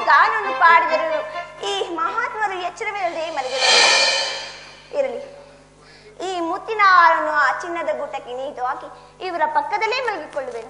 ಗಾನವನ್ನು ಪಾಡಿದರು ಈ ಮಹಾತ್ಮರು ಎಚ್ಚರವಿಲ್ಲದೆ ಮಲಗಿದರು ಇರಲಿ ಈ ಮುತ್ತಿನ ಹಾರನ್ನು ಆ ಚಿನ್ನದ ಗುಟ್ಟಕ್ಕೆ ನೇತು ಹಾಕಿ ಇವರ ಪಕ್ಕದಲ್ಲೇ ಮಲಗಿಕೊಳ್ಳುವೆನು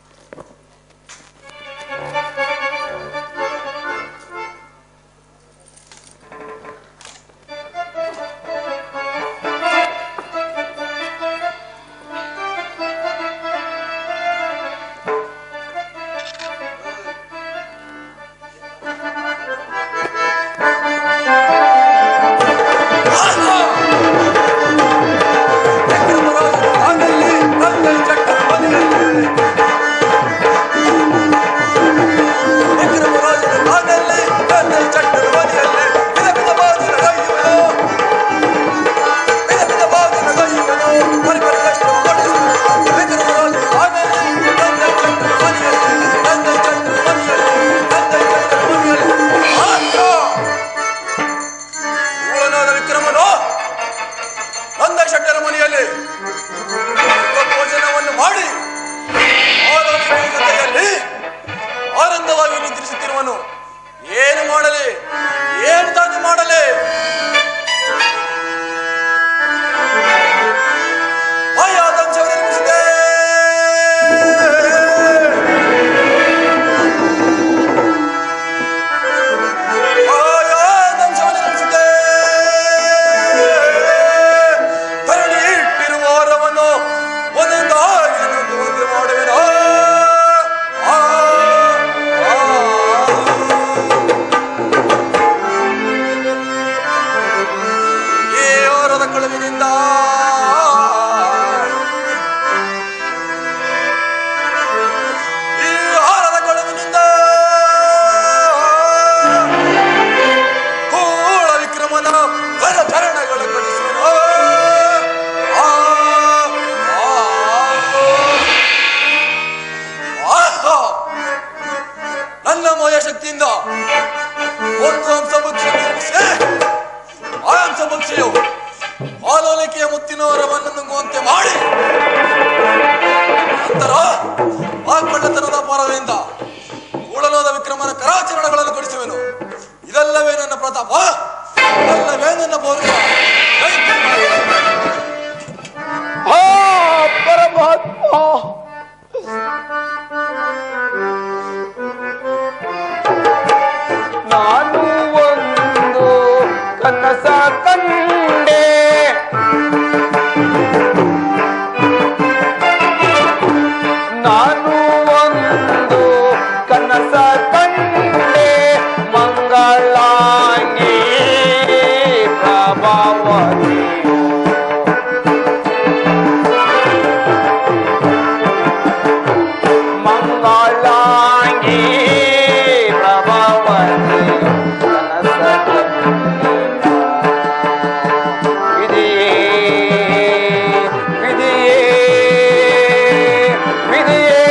ಆಗಲ್ಲಿ ಬಂದ ಚಕ್ರ ಮನೆಯಲ್ಲಿ ವಿಕ್ರಮರಾಜನ ಕಾನಲ್ಲಿ ಬಂದ ಚಕ್ರ ಮನೆಯಲ್ಲಿ ವಿಧ ವಿಧ ಬಾಗಿನ ಕೈಯುವನು ವಿಧ ವಿಧ ಬಾಗಿನ ಕೈಯುವನು ಬರಿ ಬರಿ ಕಷ್ಟ ಕೊಡಿಸುವನು ವಿಕ್ರಮರಾಜನ ಕಾನಲ್ಲಿ ಬಂದ ಚಕ್ರ ಮನೆಯಲ್ಲಿ ಬಂದ ಚಕ್ರ ಮನೆಯಲ್ಲಿ ಬಂದ ಚಕ್ರ ಮನೆಯಲ್ಲಿ ಆತ ಊಳನಾದ ವಿಕ್ರಮನು ನಂದ ಶೆಟ್ಟರ ಮನೆಯಲ್ಲಿ ಭೋಜನವನ್ನು ಮಾಡಿ ಆರೋಗ್ಯ ಜೊತೆಯಲ್ಲಿ ಆನಂದವಾಗಿ ನಿದ್ರಿಸುತ್ತಿರುವನು ಏನು ಮಾಡಲಿ ಏನು ತಾನು ಮಾಡಲಿ ಭಯಾದಂಶವನ್ನು ನಿರ್ಮಿಸಿದೆ ಭಯಾದಂಶವನ್ನು ನಿರ್ಮಿಸಿದೆ ಧರಣಿ ಇಟ್ಟಿರುವ ವರವನ್ನು ಒಂದೊಂದಾಗಿ ಒಂದು ಮಾಡುವೆನು ಆ, ಆ, ಈ ವರದ ಕಳುವಿನಿಂದ ಈ ಹಾರದ ಕಳುವಿನಿಂದ ಹೂಳ ವಿಕ್ರಮನ ಕರ ಚರಣಗಳು ಕಳಿಸುವೆನು ಆ, ಆ, ಆ, ಆ. ನನ್ನ ಮಯ ಶಕ್ತಿಯಿಂದ ಒಂದು ಅಂಶ ಭಕ್ಷೆ ನಿರ್ಮಿಸಿ ಆ ಅಂಶ ಭಕ್ಷೆಯು ಆಲೋಲಿಕೆಯ ಮುತ್ತಿನ ವರವನ್ನು ನುಂಗುವಂತೆ ಮಾಡಿ ನಂತರ ಆ ಕಳ್ಳತನದ ಪರದಿಂದ ಕೂಳಲೋದ ವಿಕ್ರಮನ ಕರಾಚರಣಗಳನ್ನು ಕೊಡಿಸುವೆನು ಇದಲ್ಲವೇ ನನ್ನ ಪ್ರತಾಪ ಇದಲ್ಲವೇ ನನ್ನ ಪೌರ್ಯ ಆ ಪರಮಾತ್ಮ ನಾನು ಒಂದು ಕನಸ ಕಂಡೆ ನಾನು ಒಂದು ಕನಸ ಕಂಡೆ ಮಂಗಳಾಂಗಿ ಪ್ರಭಾವತಿಯು ಮಂಗಳಾಂಗಿ ಪ್ರಭಾವತಿ ವಿಧಿಯೇ ವಿಧಿಯೇ ವಿಧಿಯೇ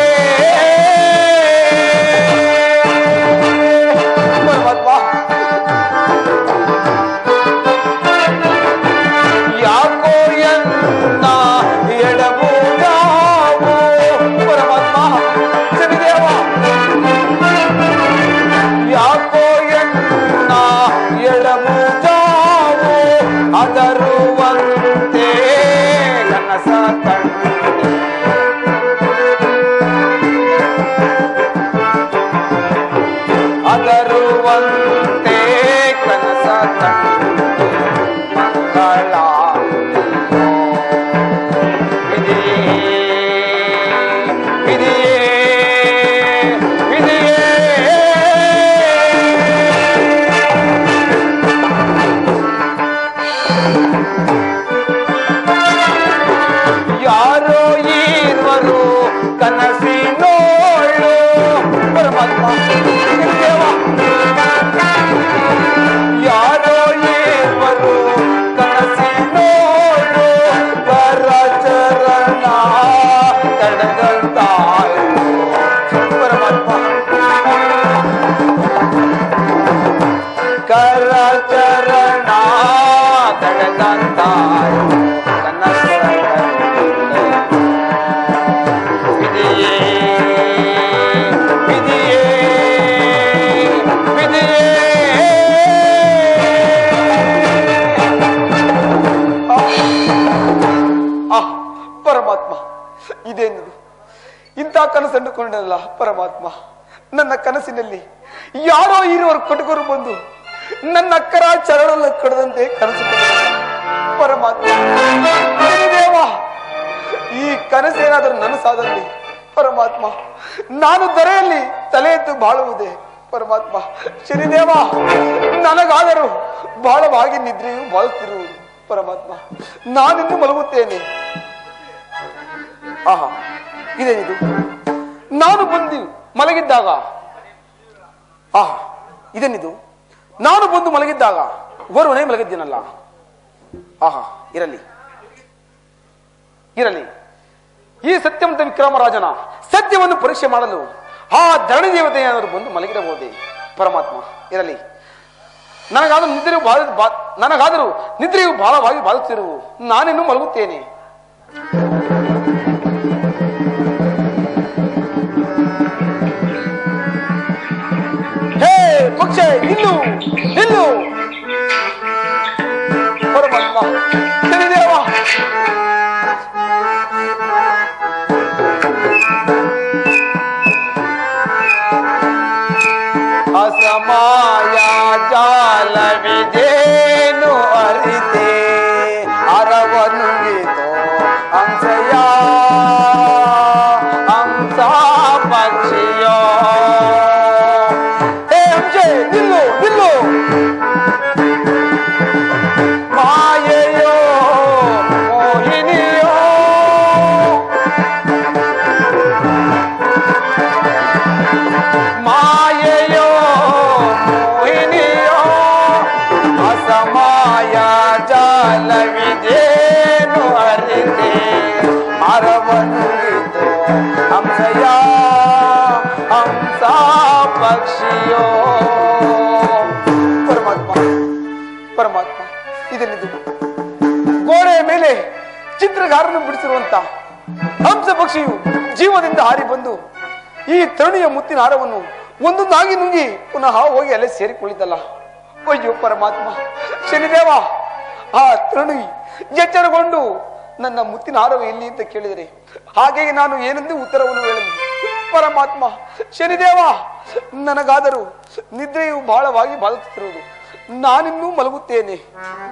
ಪರಮಾತ್ಮ ಯಾಕೋ ಎನ್ನ ಎಡಬುದಾವು ಪರಮಾತ್ಮ ಶನಿದೇವ ಯಾಕೋ ಎನ್ನ ಎಡಬುದಾವು ಅದರುವಂತೆ ಕನಸ ಕಂಡೆ ಅದರುವಂತೆ ಕನಸ ಕಂಡೆ ಮಂಗಳ ವಿಧಿಯೇ ವಿಧಿಯೇ ವಿಧಿಯೇ ಯಾರೋ ಈರ್ವರು ಕನಸಿನೋಳು ಪರಮಾತ್ಮ ದೇವ ಅಂದುಕೊಂಡಲ್ಲ ಪರಮಾತ್ಮ ನನ್ನ ಕನಸಿನಲ್ಲಿ ಯಾರೋ ಇರುವರು ಕಟುಕರು ಬಂದು ನನ್ನ ಅಕ್ಕರ ಚರಳಲ್ಲ ಕಡದಂತೆ ಕನಸು ಕಂಡರು. ಪರಮಾತ್ಮ ದೇವ ಈ ಕನಸೇನಾದರೂ ನನಸಾದಲ್ಲಿ ಪರಮಾತ್ಮ ನಾನು ದರೆಯಲ್ಲಿ ತಲೆ ಎತ್ತು ಬಾಳುವುದೇ ಪರಮಾತ್ಮ ಶನಿದೇವ ನನಗಾದರೂ ಬಹಳವಾಗಿ ನಿದ್ರೆಯು ಬಾಳುತ್ತಿರುವುದು ಪರಮಾತ್ಮ ನಾನಿನ್ನು ಮಲಗುತ್ತೇನೆ ಆಹಾ ಇದೇನಿದು ನಾನು ಬಂದು ಮಲಗಿದ್ದಾಗ ಆಹಾ ಇದೇನಿದು ನಾನು ಬಂದು ಮಲಗಿದ್ದಾಗ ಓರ್ವನೇ ಮಲಗಿದ್ದೀನಲ್ಲ ಆಹಾ ಇರಲಿ ಇರಲಿ ಈ ಸತ್ಯವಂತ ವಿಕ್ರಮರಾಜನ ಸತ್ಯವನ್ನು ಪರೀಕ್ಷೆ ಮಾಡಲು ಆ ಧರಣಿ ದೇವತೆ ಏನಾದರೂ ಬಂದು ಮಲಗಿರಬಹುದೇ ಪರಮಾತ್ಮ ಇರಲಿ ನನಗಾದರೂ ನಿದ್ರೆಯು ಬಾಧ ಬಾ ನನಗಾದರೂ ನಿದ್ರೆಯು ಬಹಳವಾಗಿ ಬಾಧುತ್ತಿರುವು ನಾನಿನ್ನು ಮಲಗುತ್ತೇನೆ ಹೇ ಪಕ್ಷ ನಿಲ್ಲು ನಿಲ್ಲು ಪರಮಾತ್ಮ ಶನಿದೇವ ಅಸಮಾಯ ಜಾಲವಿದೇನು ಅರಿತೆ ಅರವನುಗಿತೋ ಹಂಸಯ ಹಂಸ ಪಕ್ಷಿಯೋ ಹೇ ಹಂಸೆ ನಿಲ್ಲು ನಿಲ್ಲು ಮಾಯೆಯೋ ಮೋಹಿನಿಯೋ ಮಾಯೆಯೋ ಮೋಹಿನಿಯೋ ಅಸಮಾಯ ಜಾಲವಿದೇನು ಅರಿತೆ ಅರವನುಗಿತು ಹಂಸಯ ಹಂಸ ಪಕ್ಷಿಯೋ ಪರಮಾತ್ಮ ಪರಮಾತ್ಮ ಇದನ್ನಿದು ಗೋಡೆಯ ಮೇಲೆ ಚಿತ್ರಗಾರನು ಬಿಡಿಸಿರುವಂತ ಹಂಸ ಪಕ್ಷಿಯು ಜೀವದಿಂದ ಹಾರಿ ಬಂದು ಈ ತರುಣಿಯ ಮುತ್ತಿನ ಹಾರವನ್ನು ಒಂದೊಂದಾಗಿ ನುಂಗಿ ಪುನಃ ಹೋಗಿ ಅಲ್ಲೇ ಸೇರಿಕೊಳ್ಳಿದ್ದಲ್ಲ ಅಯ್ಯೋ ಪರಮಾತ್ಮ ಶನಿದೇವ ಆ ತರುಣಿ ಎಚ್ಚರಗೊಂಡು ನನ್ನ ಮುತ್ತಿನ ಹಾರವು ಎಲ್ಲಿ ಅಂತ ಕೇಳಿದರೆ ಹಾಗೆಯೇ ನಾನು ಏನೆಂದು ಉತ್ತರವನ್ನು ಹೇಳಲಿ ಪರಮಾತ್ಮ ಶನಿದೇವ ನನಗಾದರೂ ನಿದ್ರೆಯು ಬಹಳವಾಗಿ ಬಾಳುತ್ತಿರುವುದು ನಾನಿನ್ನೂ ಮಲಗುತ್ತೇನೆ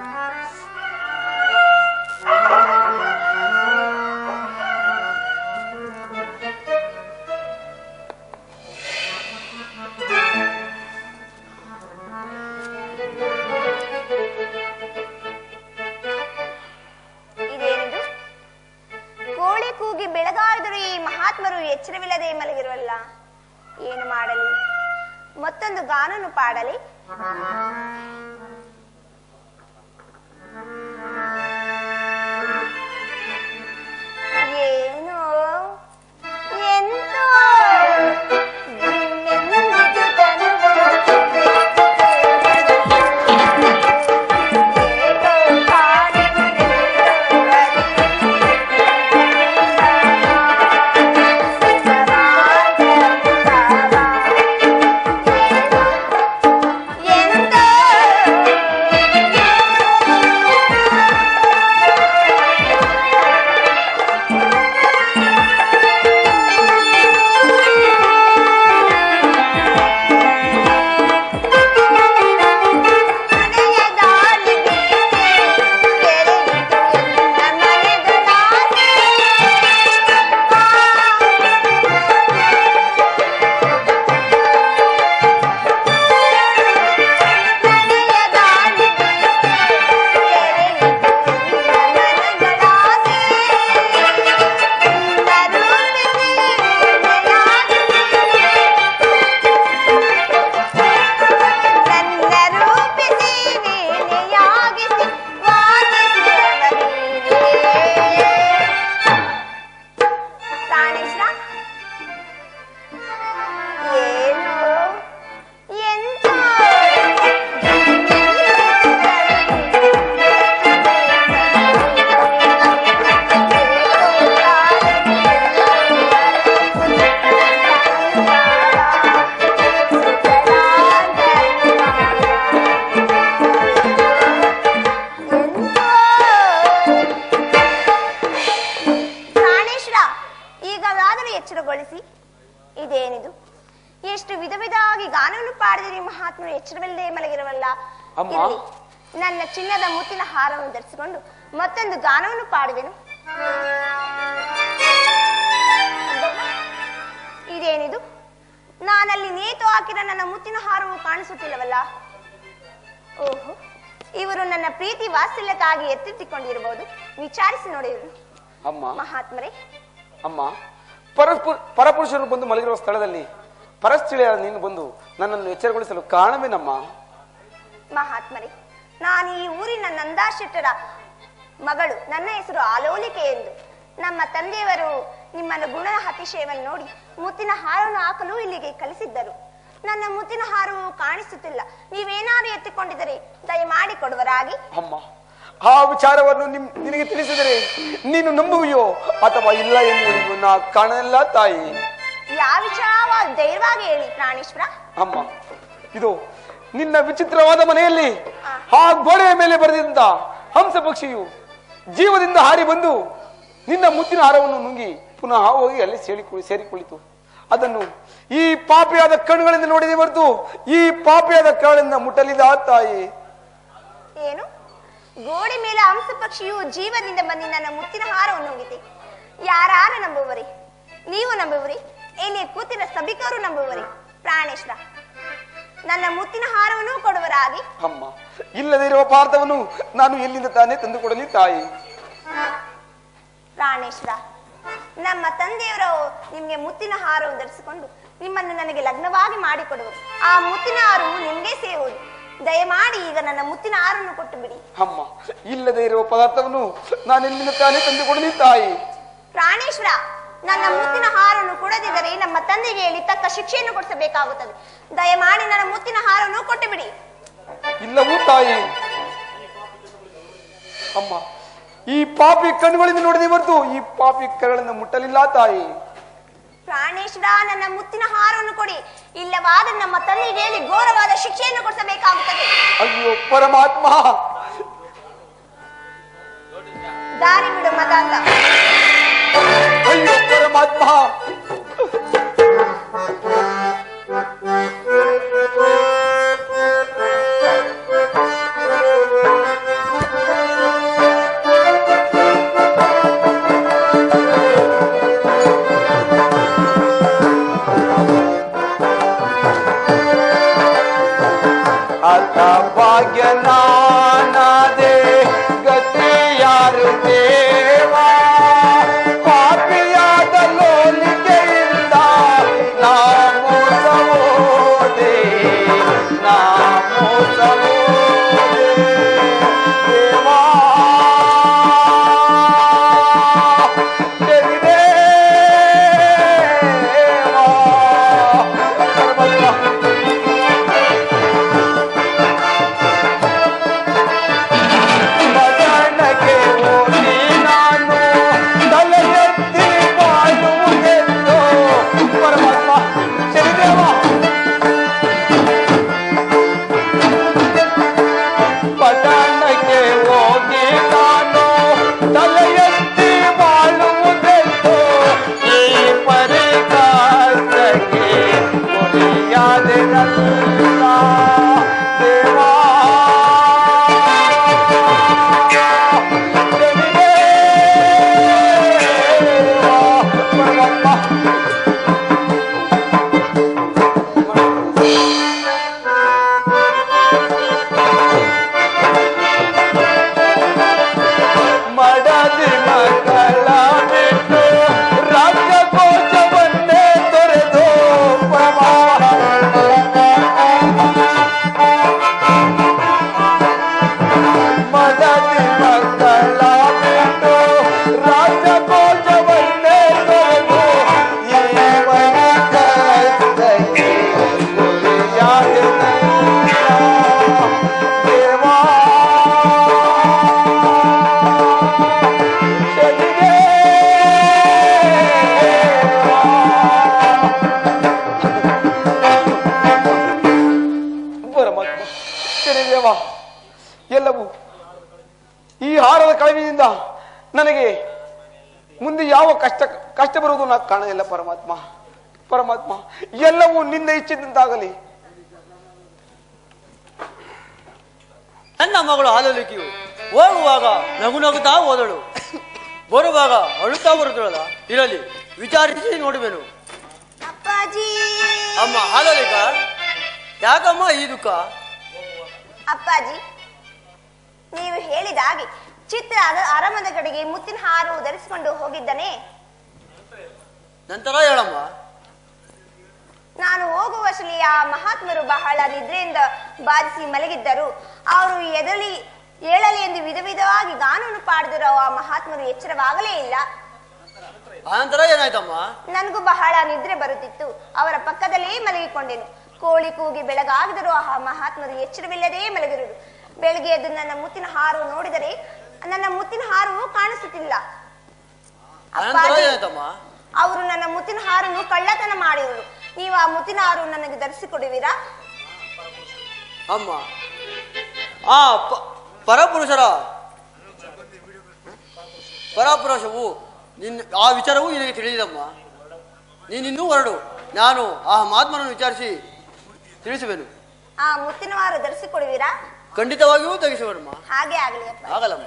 ಇದೇನಿದು ಕೋಳಿ ಕೂಗಿ ಬೆಳಗಾದರೂ ಈ ಮಹಾತ್ಮರು ಎಚ್ಚರವಿಲ್ಲದೆ ಮಲಗಿರುವಲ್ಲ ಏನು ಮಾಡಲಿ ಮತ್ತೊಂದು ಗಾನನು ಪಾಡಲಿ ಏನೋ ಎಂತೋ ಜಿಮ್ಮೆಂದಿತು ತನುವು ಏಕೋ ಕಾಣೆಂದೆಲ್ಲೋ ಎಂತೋ ಎಷ್ಟು ವಿಧ ವಿಧವಾಗಿ ಗಾನವನ್ನು ಪಾಡಿದಿರಿ ಮಹಾತ್ಮರು ಎಚ್ಚರವಿಲ್ಲದೆ ಮಲಗಿರವಲ್ಲ ಅಮ್ಮ. ಇರಲಿ. ನನ್ನ ಚಿನ್ನದ ಮುತ್ತಿನ ಹಾರವನ್ನು ಧರಿಸಿಕೊಂಡು ಮತ್ತೊಂದು ಗಾನವನ್ನು ಪಾಡುವೆನು ಅಂದಮ್ಮ, ಇದೇನಿದು ನಾನಲ್ಲಿ ನೇತು ಹಾಕಿದ ನನ್ನ ಮುತ್ತಿನ ಹಾರವು ಕಾಣಿಸುತ್ತಿಲ್ಲವಲ್ಲ ಓಹೋ ಇವರು ನನ್ನ ಪ್ರೀತಿ ವಾತ್ಸಲ್ಯಕ್ಕಾಗಿ ಎತ್ತಿಟ್ಟಿಕೊಂಡಿರಬಹುದು ವಿಚಾರಿಸಿ ನೋಡಿದರು ಅಮ್ಮ ಮಹಾತ್ಮರೇ ಅಮ್ಮ ಪರಪು ಪರಪುರುಷರು ಬಂದು ಮಲಗಿರುವ ಸ್ಥಳದಲ್ಲಿ ಪರಸ್ಥಿಳಿಯಾದ ನೀನು ಬಂದು ನನ್ನನ್ನು ಎಚ್ಚರಗೊಳಿಸಲು ಕಾರಣವೇನಮ್ಮ ಮಹಾತ್ಮರೇ ನಾನು ಈ ಊರಿನ ನಂದಾಶೆಟ್ಟರ ಮಗಳು ನನ್ನ ಹೆಸರು ಆಲೋಲಿಕೆ ಎಂದು ನಮ್ಮ ತಂದೆಯವರು ನಿಮ್ಮನ್ನು ಗುಣದ ಅತಿಶಯವನ್ನು ನೋಡಿ ಮುತ್ತಿನ ಹಾರವನ್ನು ಹಾಕಲು ಇಲ್ಲಿಗೆ ಕಲಿಸಿದ್ದರು ನನ್ನ ಮುತ್ತಿನ ಹಾರವು ಕಾಣಿಸುತ್ತಿಲ್ಲ ನೀವೇನಾದರೂ ಎತ್ತಿಕೊಂಡಿದ್ದರೆ ದಯಮಾಡಿ ಕೊಡುವರಾಗಿ ಅಮ್ಮ ಆ ವಿಚಾರವನ್ನು ನಿಮ್ ನಿನಗೆ ತಿಳಿಸಿದರೆ ನೀನು ನಂಬುವಿಯೋ ಅಥವಾ ಇಲ್ಲ ಎನ್ನುವುದು ನಾ ಕಾಣಲ್ಲ ತಾಯಿ ಯಾವ ವಿಚಾರವ ಧೈರ್ಯವಾಗಿ ಹೇಳಿ ಪ್ರಾಣೇಶ್ವರ ಅಮ್ಮ ಇದು ನಿನ್ನ ವಿಚಿತ್ರವಾದ ಮನೆಯಲ್ಲಿ ಆ ಗೋಡೆಯ ಮೇಲೆ ಬರೆದಿದ್ದ ಹಂಸ ಪಕ್ಷಿಯು ಜೀವದಿಂದ ಹಾರಿ ಬಂದು ನಿನ್ನ ಮುತ್ತಿನ ಹಾರವನ್ನು ನುಂಗಿ ಪುನಃ ಹೋಗಿ ಅಲ್ಲಿ ಸೇರಿಕೊಳ್ಳಿ ಸೇರಿಕೊಳ್ಳಿತು ಅದನ್ನು ಈ ಪಾಪಿಯಾದ ಕಣ್ಣುಗಳಿಂದ ನೋಡಿದೆ ಹೊರತು ಈ ಪಾಪಿಯಾದ ಕರಳಿಂದ ಮುಟ್ಟಲಿದ ತಾಯಿ ಏನು ಗೋಡೆ ಮೇಲೆ ಹಂಸ ಪಕ್ಷಿಯು ಜೀವದಿಂದ ಬಂದು ನನ್ನ ಮುತ್ತಿನ ಹಾರವನ್ನು ನುಂಗಿದೆ ಯಾರು ನಂಬುವರಿ ನೀವು ನಂಬುವರಿ ಇಲ್ಲಿ ಕೂತಿನ ಸಭಿಕರು ನಂಬುವರಿ ಪ್ರಾಣೇಶ್ವರ ನನ್ನ ಮುತ್ತಿನ ಹಾರವನ್ನು ಕೊಡುವರಾಗಿ ಅಮ್ಮ ಇಲ್ಲದೆ ಇರುವ ಪಾರ್ಥವನ್ನು ನಾನು ಎಲ್ಲಿಂದ ತಾನೇ ತಂದುಕೊಡಲಿ ತಾಯಿ ಪ್ರಾಣೇಶ್ವರ ನಮ್ಮ ತಂದೆಯವರು ನಿಮ್ಗೆ ಮುತ್ತಿನ ಹಾರವನ್ನು ಧರಿಸಿಕೊಂಡು ನಿಮ್ಮನ್ನು ನನಗೆ ಲಗ್ನವಾಗಿ ಮಾಡಿಕೊಡುವರು ಆ ಮುತ್ತಿನ ಹಾರವು ನಿಮ್ಗೆ ಸೇರುವುದು ದಯಮಾಡಿ ಈಗ ನನ್ನ ಮುತ್ತಿನ ಹಾರನ್ನು ಕೊಟ್ಟು ಬಿಡಿ ಅಮ್ಮ ಇಲ್ಲದೆ ಇರುವ ಪದಾರ್ಥವನ್ನು ನಾನು ಎಲ್ಲಿಂದ ತಾನೇ ತಂದುಕೊಡಲಿ ತಾಯಿ ಪ್ರಾಣೇಶ್ವರ ನನ್ನ ಮುತ್ತಿನ ಹಾರನ್ನು ಕೊಡದಿದ್ದರೆ ನಮ್ಮ ತಂದೆಗೆ ಹೇಳಿ ತಕ್ಕ ಶಿಕ್ಷೆಯನ್ನು ಕೊಡಿಸಬೇಕಾಗುತ್ತದೆ ದಯಮಾಡಿ ನನ್ನ ಮುತ್ತಿನ ಹಾರನ್ನು ಕೊಟ್ಟು ಬಿಡಿ ಇಲ್ಲವೂ ತಾಯಿ ಅಮ್ಮ ಈ ಪಾಪಿ ಕಣ್ಣುಗಳಿಂದ ನೋಡಿದೆ ಹೊರತು ಈ ಪಾಪಿ ಕರಳನ್ನು ಮುಟ್ಟಲಿಲ್ಲ ತಾಯಿ ಪ್ರಾಣೇಶ್ವರ ನನ್ನ ಮುತ್ತಿನ ಹಾರವನ್ನು ಕೊಡಿ ಇಲ್ಲವಾದ ನಮ್ಮ ತಂದೆಗೆ ಹೇಳಿ ಘೋರವಾದ ಶಿಕ್ಷೆಯನ್ನು ಕೊಡಿಸಬೇಕಾಗುತ್ತದೆ ಅಯ್ಯೋ ಪರಮಾತ್ಮ ದಾರಿ ಬಿಡು ಮದಾಂತ ಅಯ್ಯೋ ಪರಮಾತ್ಮ ಅಥ ಭಾಗ್ಯ ನಾನಾದೆ ಗತಿ ಯಾರು ದೇವಾ ಪಾಪಿಯಾದ ಲೋಲಿಕೆಯಿಂದ ನಾ ಮೋಸವೋದೆ ನಾ ಮೋಸವೋದೆ ದೇವಾ ದೇವಾ ಪರಮಾತ್ಮ ಮಗನಗೆ ಹೋಗಿ ನಾನು ತಲೆ ಎತ್ತಿ ಬಾಳುವುದೆಂದು ಪರಮಾತ್ಮ ಶನಿದೇವ ಪಟ್ಟಣಕ್ಕೆ ಹೋಗಿ ನಾನು ತಲೆ ಎತ್ತಿ ಬಾಳುವುದೆಂದು ಈ ಪರಿಕಾರಕ್ಕೆ ಗುರಿಯಾದೆನಲ್ಲ ದೇವಾ ಮಡದಿ ಮಕ್ಕಳ ಬಿಟ್ಟು ರಾಜಕೋಶವನ್ನೇ ತೊರೆದು ಮಡದಿ ಮಕ್ಕಳ ಬಿಟ್ಟು ರಾಜಕೋಶವನ್ನೇ ತೊರೆದು ಏವನ ಕರ್ತಗೆ ಗುರಿಯಾದೆನಲ್ಲ ದೇವಾ ಪರಮಾತ್ಮ ಶನಿದೇವ ಎಲ್ಲವೂ ಈ ಹಾರದ ಕಳವಿಯಿಂದ ನನಗೆ ಮುಂದೆ ಯಾವ ಕಷ್ಟ ಕಷ್ಟ ಬರುವುದು ನಾ ಕಾಣಲಿಲ್ಲ ಪರಮಾತ್ಮ ಪರಮಾತ್ಮ ಎಲ್ಲವೂ ನಿನ್ನ ಇಚ್ಛಿದಂತಾಗಲಿ ನನ್ನ ಮಗಳು ಹಾಲಲಿಕೆಯು ಹೋಗುವಾಗ ನಗು ನಗುತ್ತಾ ಹೋದಳು ಬರುವಾಗ ಅಳುತ್ತಾ ಬರುತ್ತಳಲ್ಲ ಇರಲಿ ವಿಚಾರಿಸಿ ನೋಡುವೆನು ಅಪ್ಪಾಜಿ ಅಮ್ಮ ಹಾಲಲಿಕ ಯಾಕಮ್ಮ ಈ ದುಃಖ ಅಪ್ಪಾಜಿ ನೀವು ಹೇಳಿದ ಹಾಗೆ ಚಿತ್ರ ಅರ- ಅರಮನೆ ಕಡೆಗೆ ಮುತ್ತಿನ ಹಾರು ಧರಿಸಿಕೊಂಡು ಹೋಗಿದ್ದನೇ ನಂತರ ಹೇಳಮ್ಮ ನಾನು ಹೋಗುವಷ್ಟರಲ್ಲಿ ಆ ಮಹಾತ್ಮರು ಬಹಳ ನಿದ್ರೆಯಿಂದ ಬಾಧಿಸಿ ಮಲಗಿದ್ದರು ಅವರು ಎದಲಿ ಏಳಲಿ ಎಂದು ವಿಧ ವಿಧವಾಗಿ ಗಾನವನ್ನು ಪಾಡಿದರು ಆ ಮಹಾತ್ಮರು ಎಚ್ಚರವಾಗಲೇ ಇಲ್ಲ ಆನಂತರ ಏನಾಯ್ತಮ್ಮ ನನಗೂ ಬಹಳ ನಿದ್ರೆ ಬರುತ್ತಿತ್ತು ಅವರ ಪಕ್ಕದಲ್ಲೇ ಮಲಗಿಕೊಂಡೆನು ಕೋಳಿ ಕೂಗಿ ಬೆಳಗಾಗಿದರೂ ಆ ಮಹಾತ್ಮರು ಎಚ್ಚರವಿಲ್ಲದೇ ಮಲಗಿರುವುದು ಬೆಳಗ್ಗೆ ಎದ್ದು ನನ್ನ ಮುತ್ತಿನ ಹಾರು ನೋಡಿದರೆ ನನ್ನ ಮುತ್ತಿನ ಹಾರು ಕಾಣಿಸುತ್ತಿಲ್ಲ ಆನಂತರ ಅಪ್ಪಾಜಿ ಏನಾಯ್ತಮ್ಮ ಅವರು ನನ್ನ ಮುತ್ತಿನ ಹಾರನ್ನು ಕಳ್ಳತನ ಮಾಡಿರುವುದು ನೀವು ಆ ಮುತ್ತಿನ ಹಾರು ನನಗೆ ಧರಿಸಿಕೊಡುವಿರಾ ಅಮ್ಮ ಆ ಪ- ಪರಪುರುಷರ ಪರಪುರುಷವು ನಿನ್ನ ಆ ವಿಚಾರವೂ ನಿನಗೆ ತಿಳಿದಿದಮ್ಮ ನೀನಿನ್ನೂ ಹೊರಡು ನಾನು ಆ ಮಹಾತ್ಮನನ್ನು ವಿಚಾರಿಸಿ ತಿಳಿಸುವೆನು ಆ ಮುತ್ತಿನ ಹಾರು ಧರಿಸಿಕೊಡುವಿರಾ ಖಂಡಿತವಾಗಿಯೂ ತೆಗೆಸುವನಮ್ಮ ಹಾಗೆ ಆಗಲಿ ಅಪ್ಪ ಆಗಲ್ಲಮ್ಮ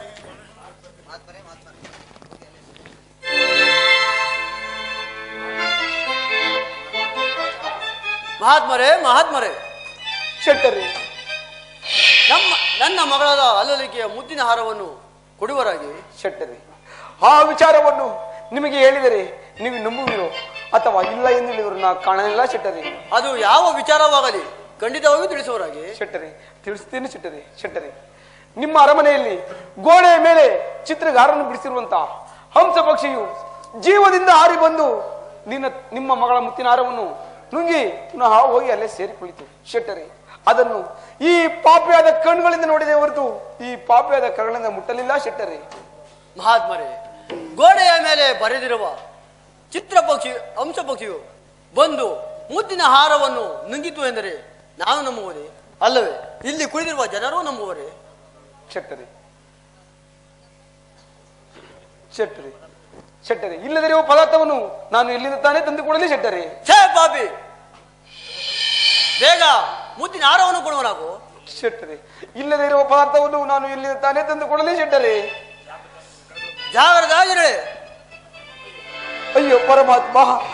ಮಹಾತ್ಮರೇ ಮಹಾತ್ಮರೇ ಶೆಟ್ಟರಿ ನಮ್ಮ ನನ್ನ ಮಗಳಾದ ಅಲ್ಲಲಿಕೆಯ ಮುದ್ದಿನ ಹಾರವನ್ನು ಕೊಡುವರಾಗಿ ಶೆಟ್ಟರಿ ಆ ವಿಚಾರವನ್ನು ನಿಮಗೆ ಹೇಳಿದರೆ ನೀವು ನಂಬುವಿರೋ ಅಥವಾ ಇಲ್ಲ ಎಂದು ಹೇಳಿದ್ರು ನಾ ಕಾಣಲಿಲ್ಲ ಶೆಟ್ಟರಿ ಅದು ಯಾವ ವಿಚಾರವಾಗಲಿ ಖಂಡಿತವಾಗಿಯೂ ತಿಳಿಸುವರಾಗಿ ಶೆಟ್ಟರಿ ತಿಳಿಸ್ತೀನಿ ಶೆಟ್ಟರಿ ಶೆಟ್ಟರಿ ನಿಮ್ಮ ಅರಮನೆಯಲ್ಲಿ ಗೋಡೆಯ ಮೇಲೆ ಚಿತ್ರಗಾರನ್ನು ಬಿಡಿಸಿರುವಂತ ಹಂಸ ಪಕ್ಷಿಯು ಜೀವದಿಂದ ಹಾರಿ ಬಂದು ನಿನ್ನ ನಿಮ್ಮ ಮಗಳ ಮುತ್ತಿನ ಹಾರವನ್ನು ನುಂಗಿ ಪುನಃ ಹೋಗಿ ಅಲ್ಲೇ ಸೇರಿಕುಳಿತು ಶೆಟ್ಟರಿ ಅದನ್ನು ಈ ಪಾಪಿಯಾದ ಕಣ್ಣುಗಳಿಂದ ನೋಡಿದೆ ಹೊರತು ಈ ಪಾಪಿಯಾದ ಕರಗಳಿಂದ ಮುಟ್ಟಲಿಲ್ಲ ಶೆಟ್ಟರಿ ಮಹಾತ್ಮರೇ ಗೋಡೆಯ ಮೇಲೆ ಬರೆದಿರುವ ಚಿತ್ರ ಪಕ್ಷಿ ಅಂಶ ಪಕ್ಷಿಯು ಬಂದು ಮುದ್ದಿನ ಹಾರವನ್ನು ನುಂಗಿತು ಎಂದರೆ ನಾನು ನಂಬುವುದೇ ಅಲ್ಲವೇ ಇಲ್ಲಿ ಕುಳಿತಿರುವ ಜನರೂ ನಂಬುವರೇ ಶೆಟ್ಟರಿ ಶೆಟ್ಟರಿ ಶೆಟ್ಟರಿ ಇಲ್ಲದಿರುವ ಪದಾರ್ಥವನ್ನು ನಾನು ಇಲ್ಲಿಂದ ತಾನೇ ತಂದು ಕೊಡಲಿ ಶೆಟ್ಟರಿ ಛೇ ಪಾಪಿ ಬೇಗ ಮುದ್ದಿನ ಹಾರವನ್ನು ಕೊಡುವನಾಗು ಶೆಟ್ಟರಿ ಇಲ್ಲದೆ ಇರುವ ಪದಾರ್ಥವನ್ನು ನಾನು ಇಲ್ಲಿಂದ ತಾನೇ ತಂದು ಕೊಡಲಿ ಶೆಟ್ಟರಿ ಜಾಗ್ರದಾಗಿರೇ ಅಯ್ಯೋ ಪರಮಾತ್ಮ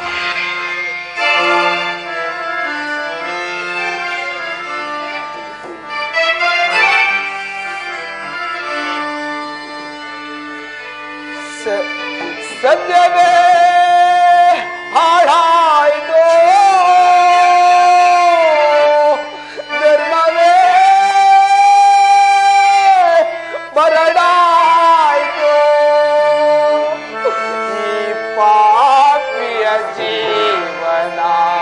ಸ- ಸದ್ಯವೇ ಹಾಳಾಯ್ತು ಧರ್ಮವೇ ಬರಡಾಯ್ತು ಈ ಪಾಪಿಯ ಜೀವನ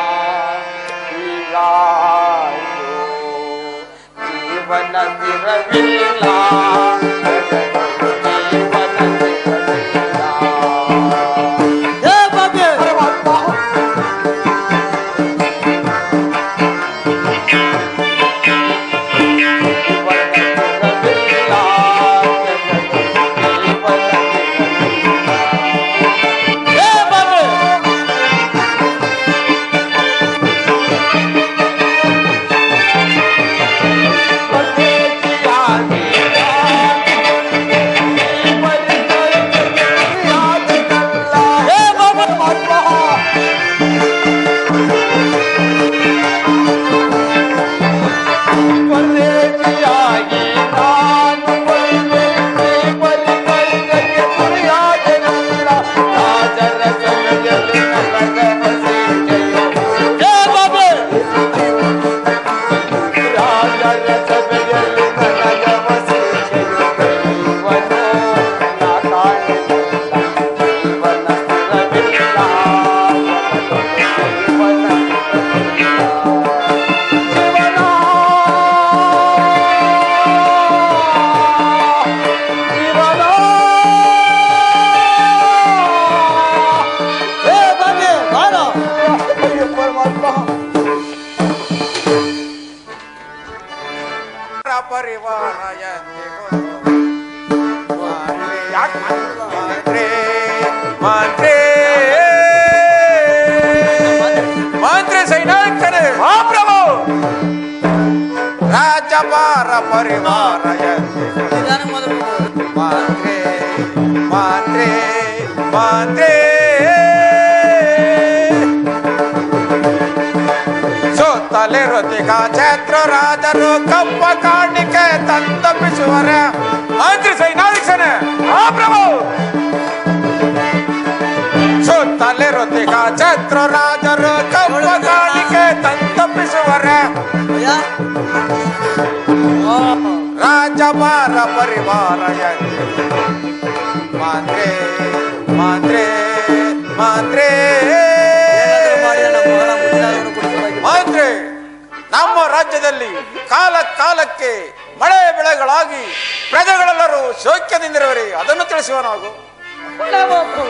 ಹೀಗಾಯ್ತು ಜೀವನ ತಿರವಿಲ್ಲ ಜೀವನ ತಿರವಿಲ್ಲ ಹೇ ಪಾಪಿ ಪರಮಾತ್ಮ ಹೇ ಪಾಪಿ ಹೇ ಪಾಪಿ ಹೇ ಪಾಪಿ ಹೇ ಪಾಪಿ ಬಾರ ಮಂತ್ರಿ ಮಂತ್ರಿ ರಾಜಭಾರ ಪರಿವಾರ ಎಂದೆ ನಿಧಾನ ಮೊದಲು ಮಾತ್ರೆ ಮಾತ್ರೆ ಮಾತ್ರೆ ಸುತ್ತಲಿರುತ್ತಿಗ ಛತ್ರ ರಾಜರು ಕಪ್ಪ ಕಾಣಿಕೆ ತಂತಪ್ಪಿಸುವರ ಮಂತ್ರಿ ಸೈನಾಧಿಕ್ಷನೆ ಆ ಪ್ರಭು ಸುತ್ತಲಿರುತ್ತಿಗ ಛತ್ರ ರಾಜರು ಕಪ್ಪ ಕಾಣಿಕೆ ತಂತಪ್ಪಿಸುವರ ಅಯ್ಯ ಆ, ರಾಜಭಾರ ಪರಿವಾರ ಎಂದೆ ಮಾತ್ರೆ ಮಾತ್ರೆ ಮಾತ್ರೆ ಏನಾದ್ರೂ ಮಾಡಿ ನನ್ನ ಮಗಳ ಮುದ್ದಾದವನ್ನು ಕೊಡಿಸಬೇಕಾಗಿದೆ. ಮಾತ್ರೆ ನಮ್ಮ ರಾಜ್ಯದಲ್ಲಿ ಕಾಲ ಕಾಲಕ್ಕೆ ಮಳೆ ಬೆಳೆಗಳಾಗಿ ಪ್ರಜೆಗಳೆಲ್ಲರೂ ಶೋಕ್ಯದಿಂದಿರುವರೆ ಅದನ್ನು ತಿಳಿಸುವ ನಾವು ಒಳ್ಳೆಯ ಪ್ರಭು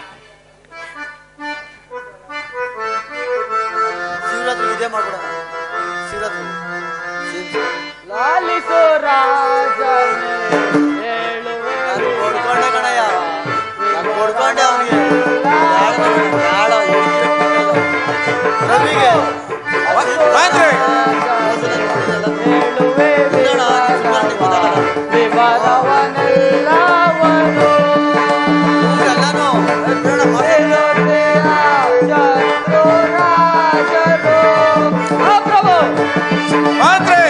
ಶಿವರಾತ್ರಿ ಇದೇ ಮಾಡ್ಬಿಡೋಣ ಶಿವರಾತ್ರಿ ಶಿವ- ಲಾಲಿಸೋ ರಾಜನೇ ಹೇಳುವೆ ನಾನು ಕೊಡ್ಕೊಂಡೆ ಕಣಯ್ಯ ನಾನು ಕೊಡ್ಕೊಂಡೆ ಅವನಿಗೆ ರವಿಗೆ ಮಾತ್ರೆ ಹೇಳುವೆ ವಿವರವನ್ನೆಲ್ಲವನು ಹೇಳುತ್ತೆಯ ಶತ್ರು ರಾಜರು ಆ ಪ್ರಭು ಮಾತ್ರೆ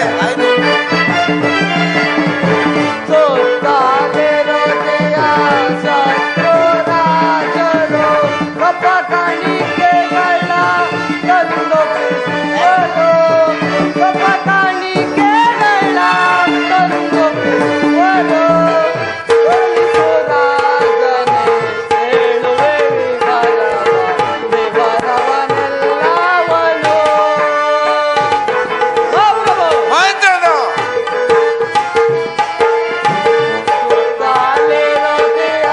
ಸುತ್ತಾಲಿರುತ್ತೆಯ ಶತ್ರು ರಾಜರು ಕಪ್ಪ ಕಾಣಿಕೆಗಳ ತಂದೊಪ್ಪಿಸುವರು ಕಪ್ಪ ಕಾಣಿಕೆಗಳ ತಂದೊಪ್ಪಿಸುವರು ಒಲಿಸು ರಾಜನೇ ಹೇಳುವೆ ವಿವರವ ವಿವರವನ್ನೆಲ್ಲವನು ಓ ಪ್ರಭು ಮಾತ್ರದ ಕಾಲಿರೋದೆಯ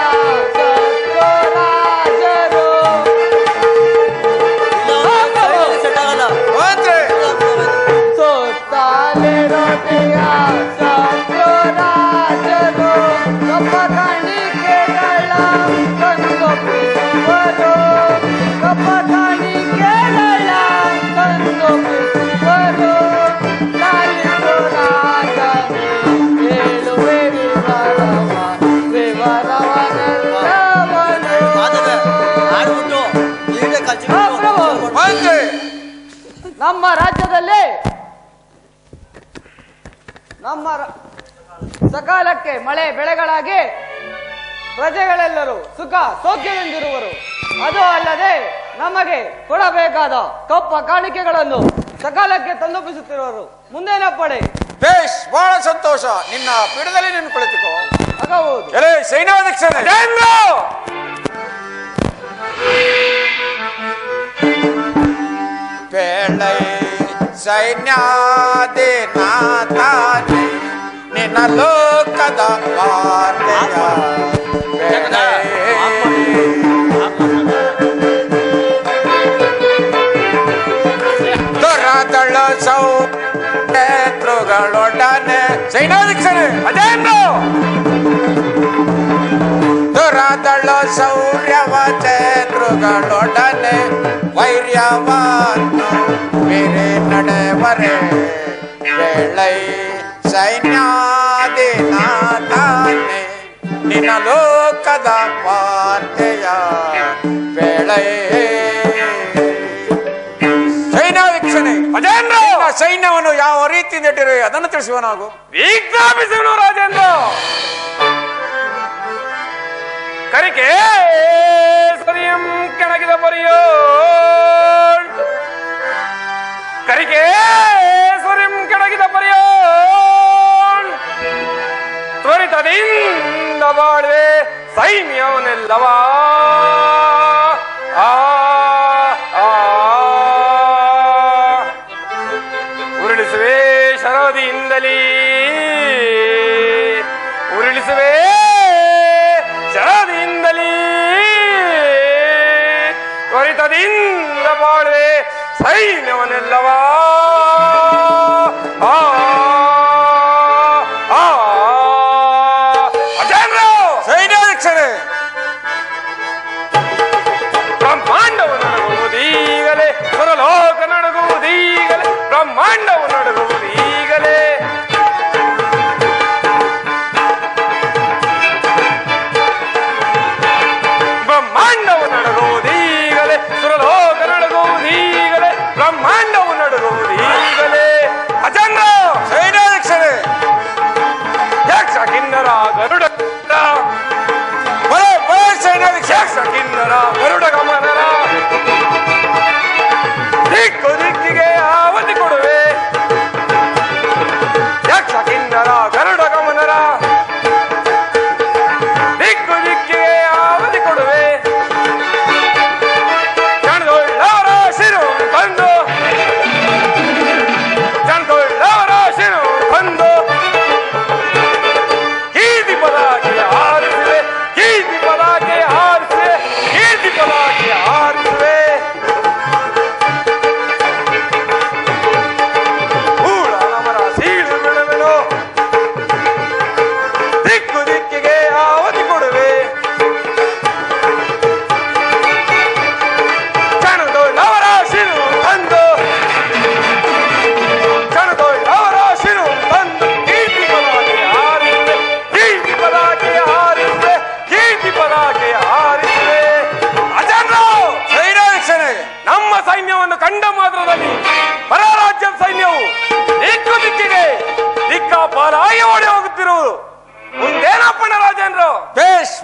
ಸತ್ವರಾಜರು ಸೆಟ್ ಆಗಲ್ಲ ಮಾತ್ರೆ ಸುತ್ತಾಲಿರೋದೆಯ ಸತ್ವರಾಜರು ಕಪ್ಪ ಕಾಣಿಕೆಗಳ ತಂದೊಪ್ಪಿಸುವರು ಕಪ್ಪ ಕಾಣಿಕೆಗಳ ತಂದೊಪ್ಪಿಸುವರು ಲಾಲಿಸು ರಾಜನೇ ಹೇಳುವೆ ವಿವರವ ವಿವರವನ್ನೆಲ್ಲವನು ಮಾತದೆ ಆಡ್ಬಿಟ್ಟು ನೀಟೇ ಕಚ್ಚಿ ಹಾ, ಪ್ರಭು. ಮಾತ್ರೆ ನಮ್ಮ ರಾಜ್ಯದಲ್ಲಿ ನಮ್ಮ ರ- ಸಕಾಲಕ್ಕೆ ಮಳೆ ಬೆಳೆಗಳಾಗಿ ಪ್ರಜೆಗಳೆಲ್ಲರೂ ಸುಖ ಸೌಖ್ಯದಿಂದಿರುವರು ಅದು ಅಲ್ಲದೆ ನಮಗೆ ಕೊಡಬೇಕಾದ ಕಪ್ಪ ಕಾಣಿಕೆಗಳನ್ನು ಸಕಾಲಕ್ಕೆ ತಂದೊಪ್ಪಿಸುತ್ತಿರುವರು ಮುಂದೇನ ಪಡೆ ಬೇಷ್ ಬಹಳ ಸಂತೋಷ ನಿನ್ನ ಪೀಠದಲ್ಲಿ ನೀನು ಕುಳಿತುಕೋ ಆಗಬಹುದು ಎಲೆ ಸೈನಾಧ್ಯಕ್ಷನೇ ಬೇಳೈ ಸೈನ್ಯಾದಿನಾಥಾನೆ ನಿನ್ನ ಲೋಕದ ವಾರ್ತೆಯ ಬೇಳೈ ದೊರದಳ ಸೌ ನೇತೃಗಳೊಡನೆ ಸೈನಾಧ್ಯಕ್ಷರೇ ಅದೇನು ದುರದಳ ಶೌರ್ಯವ ಚೇತೃಗಳೊಡನೆ ವೈರ್ಯವನ್ನು ಬೇರೆ ನಡೆವರೆ ವೇಳೈ ಸೈನ್ಯಾದಿನಾಥಾನೆ ನಿನ್ನ ಲೋಕದ ವಾರ್ತೆಯ ವೇಳೈ ಸೈನ್ಯ ವೀಕ್ಷಣೆ ಅದೇನು ಸೈನ್ಯವನ್ನು ಯಾವ ರೀತಿಯಿಂದ ಇಟ್ಟಿರುವೆ ಅದನ್ನು ತಿಳಿಸುವ ನಾವು ವಿಜ್ಞಾಪಿಸುವನು ರಾಜೇಂದ್ರ ಕರಿಕೆ ಸ್ವರಿಯಂ ಕೆಣಗಿದ ಪರಿಯೋ ಕರಿಕೆ ಸ್ವರಿಂ ಕೆಣಗಿದ ಪರಿಯೋ ತ್ವರಿತದಿಂದ ಬಾಳ್ವೆ ಸೈನ್ಯವನ್ನೆಲ್ಲವಾ ಆ ಆ ಉರುಳಿಸುವೆ ಶರದಿಯಿಂದಲೇ ಉರುಳಿಸುವೆ ಶರದಿಯಿಂದಲೇ ತ್ವರಿತದಿಂದ ಬಾಳುವೆ ಸೈನ್ಯವನ್ನೆಲ್ಲವಾ ಆ ಆ ಅಜೇಂದ್ರ ಸೈನ್ಯಾಧ್ಯಕ್ಷರೇ ಬ್ರಹ್ಮಾಂಡವು ನಡಗುವುದೀಗಲೇ ಸ್ವರಲೋಕ ನಡಗುವುದೀಗಲೇ ಬ್ರಹ್ಮಾಂಡವು ನಡಗುವುದೀಗಲೇ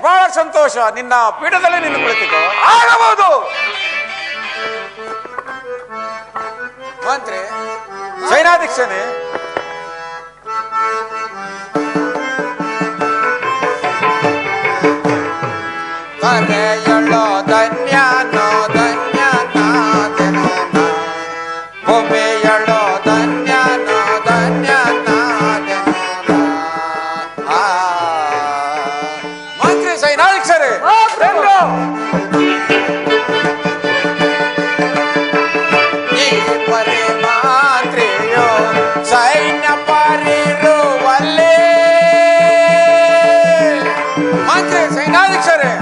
ಬಹಳ ಸಂತೋಷ ನಿನ್ನ ಪೀಠದಲ್ಲಿ ನಿನ್ನ ಕುಳಿತುಕೋ ಆಗಬಹುದು ಮಂತ್ರಿ ಸೈನಾಧೀಕ್ಷನೇ ಕರೆಯಳ್ಳೋ ಧನ್ಯನೋ ಧನ್ಯನಾದೆನೋ ನಾ. ಭೂಮಿಯಳ್ಳೋ ಧನ್ಯನೋ ಧನ್ಯನಾದೆನೋ ನಾ. ಆ. ಮಂತ್ರಿ ಸೈನಾಧೀಕ್ಷರೇ ಈ ಪರಿಮಾತ್ರೆಯೋ ಸೈನ್ಯ ಪರಿರುವಲ್ಲೇ ಮಂತ್ರಿ ಸೈನಾಧೀಕ್ಷರೇ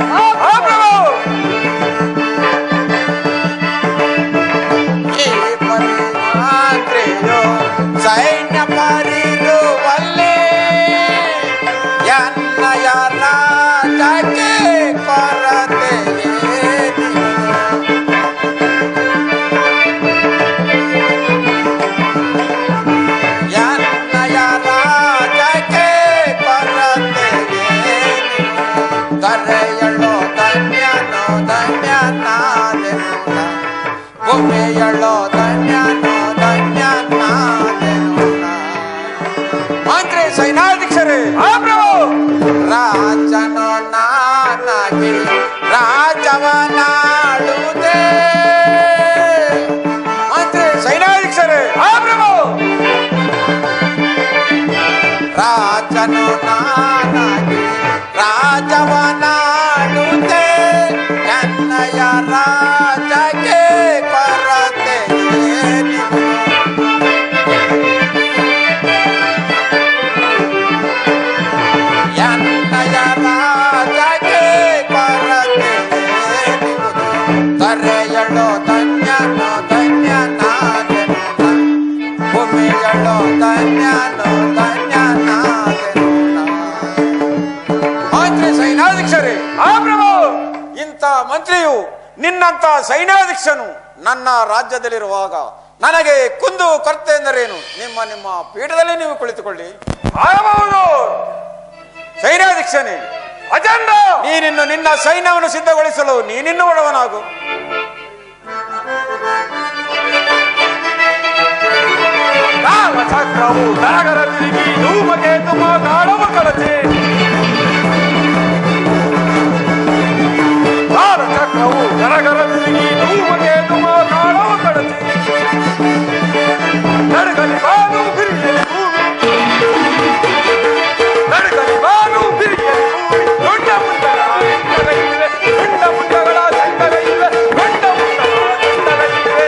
ಈ ಪರಿಮಾತ್ರೆಯೋ ಸೈನ್ಯ ಪರಿರುವಲ್ಲೇ ಎನ್ನಯ ರಾಜಕ್ಕೆ ಕೊರತೆ ಏನಿಲ್ಲ. ಎನ್ನಯ ರಾಜಕ್ಕೆ ಕೊರತೆಗೆ ಕರೆಯಳ್ಳೋ ಧನ್ಯನೋ ಧನ್ಯನಾದೆನು ನಾ. ಭೂಮಿಯಳ್ಳೋ ಧನ್ಯನೋ ಧನ್ಯನಾದೆನು ನಾ. ಮಂತ್ರಿ ಸೈನಾಧೀಕ್ಷರೇ ರಾಜನೋ ನಾನಾಗಿ ರಾಜವನಾಡುವುದೇ ಮಂತ್ರಿ ಸೈನಾಧೀಕ್ಷರೇ ರಾಜನು ನಾನಾಗಿ ರಾಜವನಾಡುತ್ತೆ ಎನ್ನಯ ರಾಜಕ್ಕೆ ಕೊರತೆ ಏನಿಲ್ಲ. ಎನ್ನಯ ರಾಜಕ್ಕೆ ಕೊರತೆ ಏನಿರುವುದು. ಕರೆಯಳೋ ಧನ್ಯನೋ ಧನ್ಯನಾದೆನು ನಾ. ಭೂಮಿಯಳೋ ಧನ್ಯನೋ ಧನ್ಯನಾದೆನು ನಾ. ಮಂತ್ರಿ ಸೈನಾಧೀಕ್ಷರೇ ಇಂಥ ಮಂತ್ರಿಯು ನಿನ್ನಂತ ಸೈನ್ಯಾಧೀಕ್ಷನು ನನ್ನ ರಾಜ್ಯದಲ್ಲಿರುವಾಗ ನನಗೆ ಕುಂದು ಕೊರತೆ ಎಂದರೇನು ನಿಮ್ಮ ನಿಮ್ಮ ಪೀಠದಲ್ಲಿ ನೀವು ಕುಳಿತುಕೊಳ್ಳಿ ಆಗಬಹುದು ಸೈನ್ಯಾಧೀಕ್ಷನೇ ಅಜೆಂಡ ನೀನಿನ್ನು ನಿನ್ನ ಸೈನ್ಯವನ್ನು ಸಿದ್ಧಗೊಳಿಸಲು ನೀನಿನ್ನು ಒಡವನಾಗು ಕಾಲ ಚಕ್ರವು ನರಗರ ತಿರುಗಿ ಧೂಮಕೇತು ಮಾತಾಡವ ಕಳಚಿ ಕಾಲ ಚಕ್ರವು ನರಗರ ತಿರುಗಿ ಧೂಮಕೇತು ಮಾತಾಡವ ಕಳಚಿ ನಡುಗಲಿ ಬಾನು ಬಿರಿಯಲಿ ಭೂಮಿ ನಡುಗಲಿ ಬಾನು ಬಿರಿಯಲಿ ಭೂಮಿ ದೊಡ್ಡ ಮುಂಡಗಳ ಚೆಂಡಗಳಿವೆ ದೊಡ್ಡ ಮುಂಡಗಳ ಚೆಂಡಗಳಿವೆ ದೊಡ್ಡ ಮುಂಡಗಳ ಚೆಂಡಗಳಿವೆ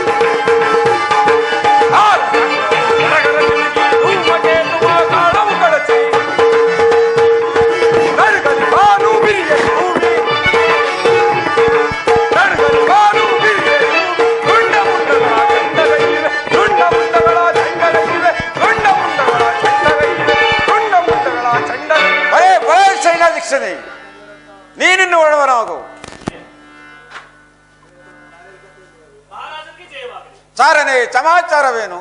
ಬರೇ ಬರೇ ಸೈನ್ಯಾಧೀಕ್ಷನೇ ನೀನಿನ್ನು ಒಡವನಾಗು ಚಾರನೆ ಸಮಾಚಾರವೇನು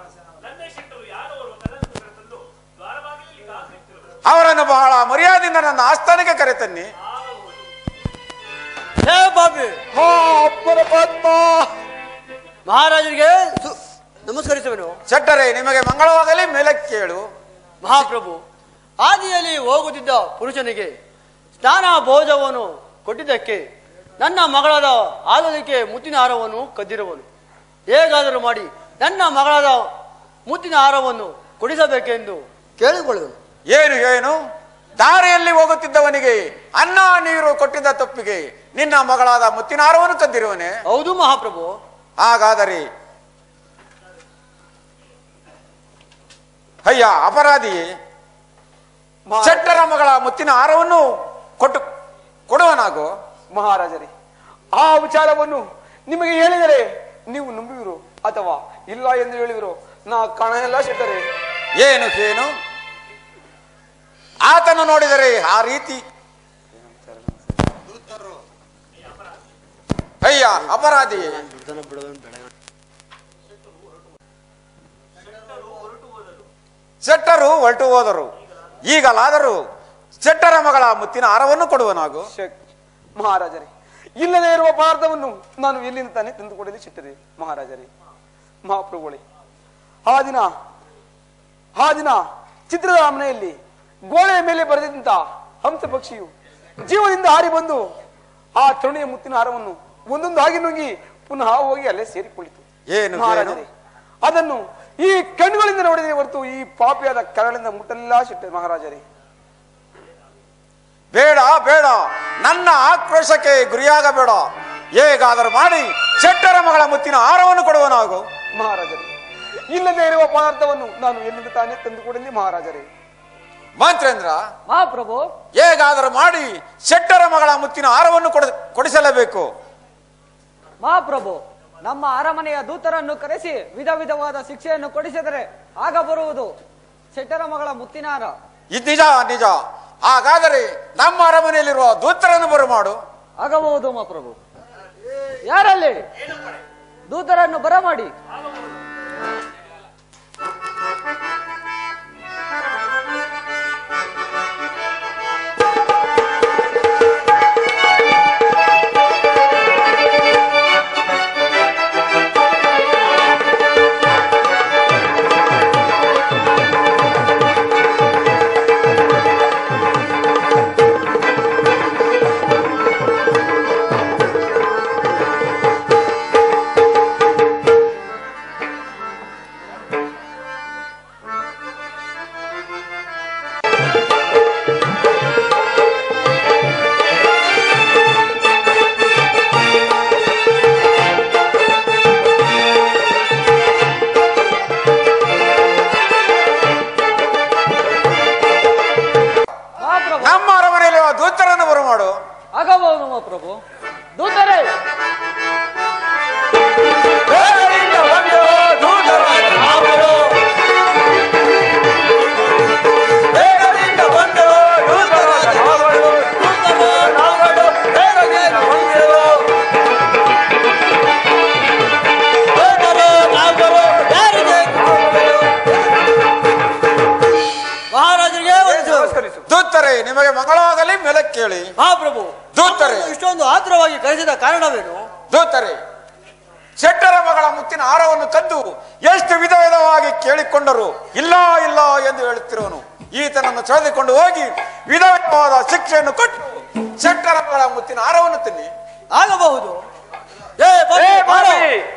ಅವರನ್ನು ಬಹಳ ಮರ್ಯಾದೆಯಿಂದ ನನ್ನ ಆಸ್ಥಾನಕ್ಕೆ ಕರೆತನ್ನಿ ಹೇ ಬಾಬಿ ಮಹಾರಾಜರಿಗೆ ಸು- ನಮಸ್ಕರಿಸುವೆನು ಶೆಟ್ಟರೆ ನಿಮಗೆ ಮಂಗಳವಾಗಲಿ ಮೇಲಕ್ಕೆ ಕೇಳು ಮಹಾಪ್ರಭು ಆದಿಯಲ್ಲಿ ಹೋಗುತ್ತಿದ್ದ ಪುರುಷನಿಗೆ ಸ್ನಾನ ಭೋಜವನ್ನು ಕೊಟ್ಟಿದ್ದಕ್ಕೆ ನನ್ನ ಮಗಳಾದ ಆಲೋದಕ್ಕೆ ಮುತ್ತಿನ ಹಾರವನ್ನು ಕದ್ದಿರುವನು ಹೇಗಾದರೂ ಮಾಡಿ ನನ್ನ ಮಗಳಾದ ಮುತ್ತಿನ ಹಾರವನ್ನು ಕೊಡಿಸಬೇಕೆಂದು ಕೇಳಿಕೊಳ್ಳುವನು ಏನು ಏನು ದಾರಿಯಲ್ಲಿ ಹೋಗುತ್ತಿದ್ದವನಿಗೆ ಅನ್ನ ನೀರು ಕೊಟ್ಟಿದ್ದ ತಪ್ಪಿಗೆ ನಿನ್ನ ಮಗಳಾದ ಮುತ್ತಿನಾರವನ್ನು ಕದ್ದಿರುವನೆ ಹೌದು ಮಹಾಪ್ರಭು ಹಾಗಾದರೆ ಅಯ್ಯ ಅಪರಾಧಿ ಶೆಟ್ಟರ ಮಗಳ ಮುತ್ತಿನ ಹಾರವನ್ನು ಕೊಟ್ಟು ಕೊಡುವನಾಗು ಮಹಾರಾಜರೇ ಆ ವಿಚಾರವನ್ನು ನಿಮಗೆ ಹೇಳಿದರೆ ನೀವು ನಂಬುವಿರು ಅಥವಾ ಇಲ್ಲ ಎಂದು ಹೇಳಿದ್ರು ನಾ ಕಾಣಲ್ಲ ಶೆಟ್ಟರೆ ಏನು ಏನು ಆತನು ನೋಡಿದರೆ ಆ ರೀತಿ ಅಯ್ಯ ಅಪರಾಧಿ ಶೆಟ್ಟರು ಹೊರಟು ಹೋದರು ಈಗಲಾದರೂ ಶೆಟ್ಟರ ಮಗಳ ಮುತ್ತಿನ ಹಾರವನ್ನು ಕೊಡುವನಾಗು ಶಕ್- ಮಹಾರಾಜರೇ ಇಲ್ಲದೆ ಇರುವ ಪದಾರ್ಥವನ್ನು ನಾನು ಎಲ್ಲಿಂದ ತಾನೇ ತಂದುಕೊಡಲಿ ಸಿಟ್ಟದೆ ಮಹಾರಾಜರೇ ಮಹಾಪ್ರಭುಗಳೇ ಆ ದಿನ ಆ ದಿನ ಚಿತ್ರದ ಮನೆಯಲ್ಲಿ ಗೋಡೆಯ ಮೇಲೆ ಬರೆದಿದ್ದಂತ ಹಂಸ ಪಕ್ಷಿಯು ಜೀವದಿಂದ ಹಾರಿ ಬಂದು ಆ ತರುಣಿಯ ಮುತ್ತಿನ ಹಾರವನ್ನು ಒಂದೊಂದು ಹಾಗೆ ನುಂಗಿ ಪುನಃ ಹೋಗಿ ಅಲ್ಲೇ ಸೇರಿಕೊಂಡಿತು ಏನು, ಮಹಾರಾಜರೇ ಅದನ್ನು ಈ ಕಣ್ಣುಗಳಿಂದ ನೋಡಿದರೆ ಹೊರತು ಈ ಪಾಪಿಯಾದ ಕರಳಿಂದ ಮುಟ್ಟಲಿಲ್ಲ ಸಿಟ್ಟೆ ಮಹಾರಾಜರೇ ಬೇಡ ಬೇಡ ನನ್ನ ಆಕ್ರೋಶಕ್ಕೆ ಗುರಿಯಾಗಬೇಡ ಹೇಗಾದರೂ ಮಾಡಿ ಶೆಟ್ಟರ ಮಗಳ ಮುತ್ತಿನ ಹಾರವನ್ನು ಕೊಡುವನಾಗು ಮಹಾರಾಜರೇ ಇಲ್ಲದೆ ಇರುವ ಪದಾರ್ಥವನ್ನು ನಾನು ಎಲ್ಲಿಂದ ತಾನೇ ತಂದುಕೊಡಲಿ ಮಹಾರಾಜರೇ ಮಂತ್ರೇಂದ್ರ ಮಹಾಪ್ರಭು ಹೇಗಾದರೂ ಮಾಡಿ ಶೆಟ್ಟರ ಮಗಳ ಮುತ್ತಿನ ಹಾರವನ್ನು ಕೊಡ ಕೊಡಿಸಲೇಬೇಕು ಮಹಾಪ್ರಭು ನಮ್ಮ ಅರಮನೆಯ ದೂತರನ್ನು ಕರೆಸಿ ವಿಧ ವಿಧವಾದ ಶಿಕ್ಷೆಯನ್ನು ಕೊಡಿಸಿದರೆ ಆಗ ಬರುವುದು ಶೆಟ್ಟರ ಮಗಳ ಮುತ್ತಿನಾರ ಇದು ನಿಜ ನಿಜ ಹಾಗಾದರೆ ನಮ್ಮ ಅರಮನೆಯಲ್ಲಿರುವ ದೂತರನ್ನು ಬರಮಾಡು ಆಗಬಹುದು ಮಹಾಪ್ರಭು ಯಾರಲ್ಲಿ ದೂತರನ್ನು ಬರಮಾಡಿ ಮಹಾಪ್ರಭು ನಮ್ಮ ಅರಮನೆಯಲ್ಲಿರುವ ದೂತರನ್ನು ಬರಮಾಡು ಆಗಬಹುದು ಮಹಾಪ್ರಭು ದೂತರೇ ಮಹಾರಾಜರಿಗೆ ಒಂದು ನಮಸ್ಕರಿಸು ದೂತರೇ ನಿಮಗೆ ಮಂಗಳವಾಗಲಿ ಮೇಲೆ ಕೇಳಿ ಮಹಾಪ್ರಭು ದೂತರೇ. ನಮ್ಮನ್ನು ಇಷ್ಟೊಂದು ಆತುರವಾಗಿ ಕರೆಸಿದ ಕಾರಣವೇನು ದೂತರೇ ಶೆಟ್ಟರ ಮಗಳ ಮುತ್ತಿನ ಹಾರವನ್ನು ಕದ್ದು ಎಷ್ಟು ವಿಧ ವಿಧವಾಗಿ ಕೇಳಿಕೊಂಡರು ಇಲ್ಲ ಇಲ್ಲ ಎಂದು ಹೇಳುತ್ತಿರುವನು ಈತನನ್ನು ಸೆಳೆದುಕೊಂಡು ಹೋಗಿ ವಿಧ ವಿಧವಾದ ಶಿಕ್ಷೆಯನ್ನು ಕೊಟ್ಟು ಶೆಟ್ಟರ ಮಗಳ ಮುತ್ತಿನ ಹಾರವನ್ನು ತಿನ್ನಿ ಆಗಬಹುದು ಏ ಪಾಪಿ, ಬಾರೋ.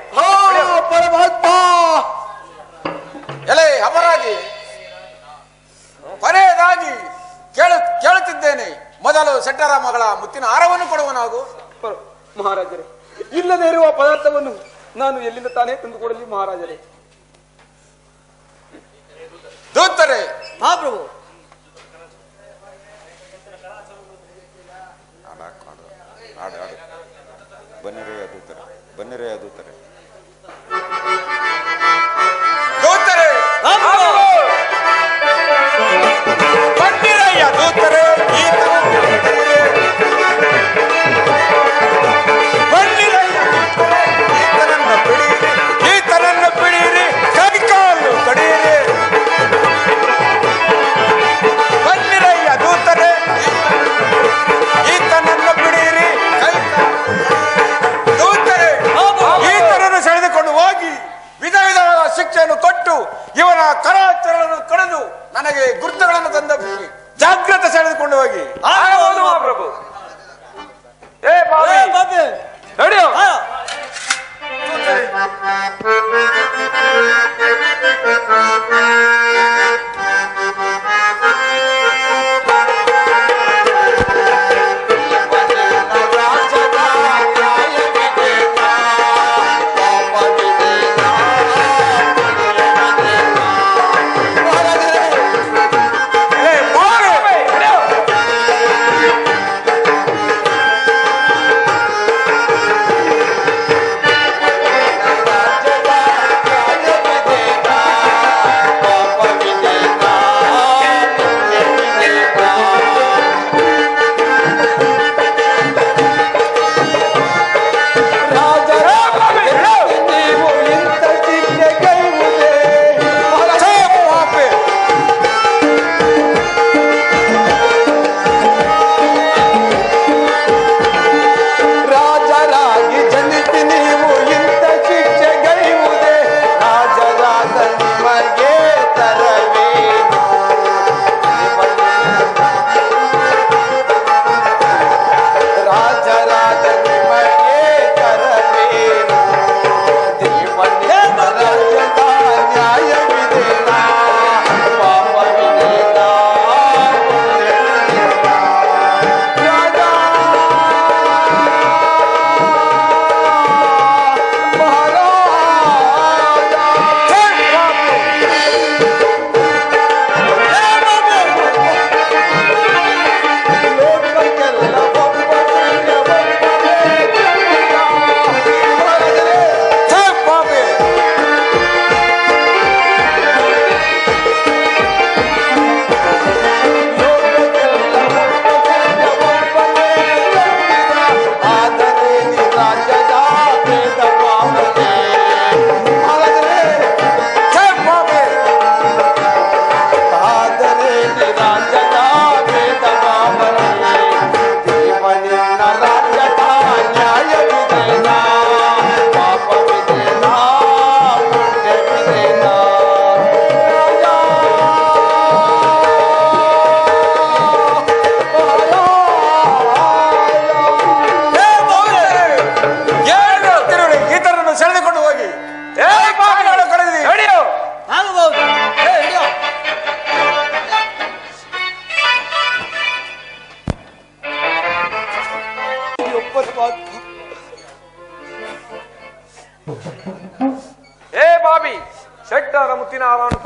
ಎಲೆ ಅಪರಾಧಿ ಕೊನೆಯದಾಗಿ ಕೇಳು ಕೇಳುತ್ತಿದ್ದೇನೆ ಮೊದಲು ಶೆಟ್ಟರ ಮಗಳ ಮುತ್ತಿನ ಹಾರವನ್ನು ಕೊಡುವನಾಗು ಪರ- ಮಹಾರಾಜರೇ ಇಲ್ಲದೆ ಇರುವ ಪದಾರ್ಥವನ್ನು ನಾನು ಎಲ್ಲಿಂದ ತಾನೇ ತಂದುಕೊಡಲಿ ಮಹಾರಾಜರೇ ದೂತರೇ ಮಹಾಪ್ರಭು ಆಡು ಆಡು ಬನ್ನಿರೇ ದೂತರೆ ಬನ್ನಿರೇ ದೂತರೆ ದೂತರೆ ಮಹಾಪ್ರಭು ಬನ್ನಿರಯ್ಯ ದೂತರೆ ಈತನನ್ನು ಬಿಡಿರಿ. ಬನ್ನಿರಯ್ಯ ದೂತರೆ, ಈತನನ್ನು ಬಿಡಿರಿ ಈತನನ್ನು ಬಿಡಿರಿ ಕೈಕಾಲು ಕಡಿಯಿರಿ ಬನ್ನಿರಯ್ಯ ದೂತರೆ ಈತನನ್ನು ಬಿಡಿರಿ ಕೈಕಾಲು ದೂತರೆ ಈತನನ್ನು ಸೆಳೆದುಕೊಂಡು ಹೋಗಿ ವಿಧ ವಿಧವಾದ ಶಿಕ್ಷೆಯನ್ನು ಕೊಟ್ಟು ಇವನ ಕರಾಚರಣೆಯನ್ನು ಕಳೆದು ನನಗೆ ಗುರುತುಗಳನ್ನು ತಂದಬಿಡಿ ಜಾಗ್ರತೆ ಸೆಳೆದುಕೊಂಡು ಹೋಗಿ ಆಗಬಹುದು ಮಹಾಪ್ರಭು ಏ ಏ ಬಾಬಿ ಪಾಪಿ. ನಡೆಯೋ ಆ, ಏ, ಬಾರೆ. ರಾಜ್ಯದ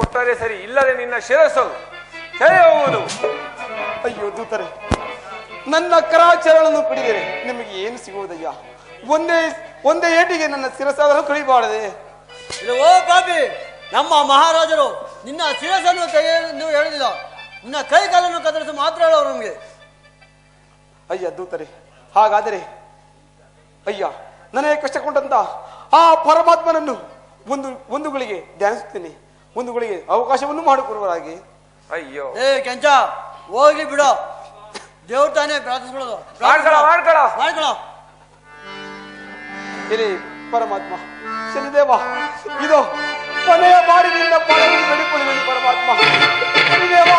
ಕೊಟ್ಟರೆ ಸರಿ ಇಲ್ಲದೆ ನಿನ್ನ ಶಿರಸ್ಸು ಸರಿ ಹೋಗುವುದು ಅಯ್ಯೋ ದೂತರೆ ನನ್ನ ಕರಾಚರಣವನ್ನು ಕುಡಿದರೆ ನಿಮಗೆ ಏನು ಸಿಗುವುದಯ್ಯ ಒಂದೇ ಒಂದೇ ಏಟಿಗೆ ನನ್ನ ಶಿರಸಾದರೂ ಕಳಿಬಾರದೆ ಇದು ಓ ಪಾಪಿ ನಮ್ಮ ಮಹಾರಾಜರು ನಿನ್ನ ಶಿರಸನ್ನು ತೆಗೆಯಲು ಹೇಳುದಿಲ್ಲ ನಿನ್ನ ಕೈ ಕಾಲನ್ನು ಕತ್ತರಿಸಿ ಮಾತ್ರ ಹೇಳೋರು ನಮಗೆ ಅಯ್ಯ ದೂತರೆ ಹಾಗಾದರೆ ಅಯ್ಯ ನನಗೆ ಕಷ್ಟ ಕೊಟ್ಟಂತ ಆ ಪರಮಾತ್ಮನನ್ನು ಒಂದು ಒಂದು ಗಳಿಗೆ ಧ್ಯಾನಿಸುತ್ತೇನೆ ಒಂದು ಗಳಿಗೆ ಅವಕಾಶವನ್ನು ಮಾಡಿಕೊಡುವರಾಗಿ ಅಯ್ಯೋ ಏ ಕೆಂಚ ಹೋಗ್ಲಿ ಬಿಡು ದೇವ್ರ ತಾನೇ ಪ್ರಾರ್ಥಿಸ್ಕೊಳ್ಳೋದು ಮಾಡ್ಕೊಳ ಮಾಡ್ಕೊಳ ಮಾಡ್ಕೊಳ ಇಲ್ಲಿ ಪರಮಾತ್ಮ ಶನಿದೇವ ಇದು ಕೊನೆಯ ಬಾರಿ ನಿನ್ನ ಪಾಲನೆ ನಡಿಕೊಳ್ಳುವೆನು ಪರಮಾತ್ಮ ಶನಿದೇವ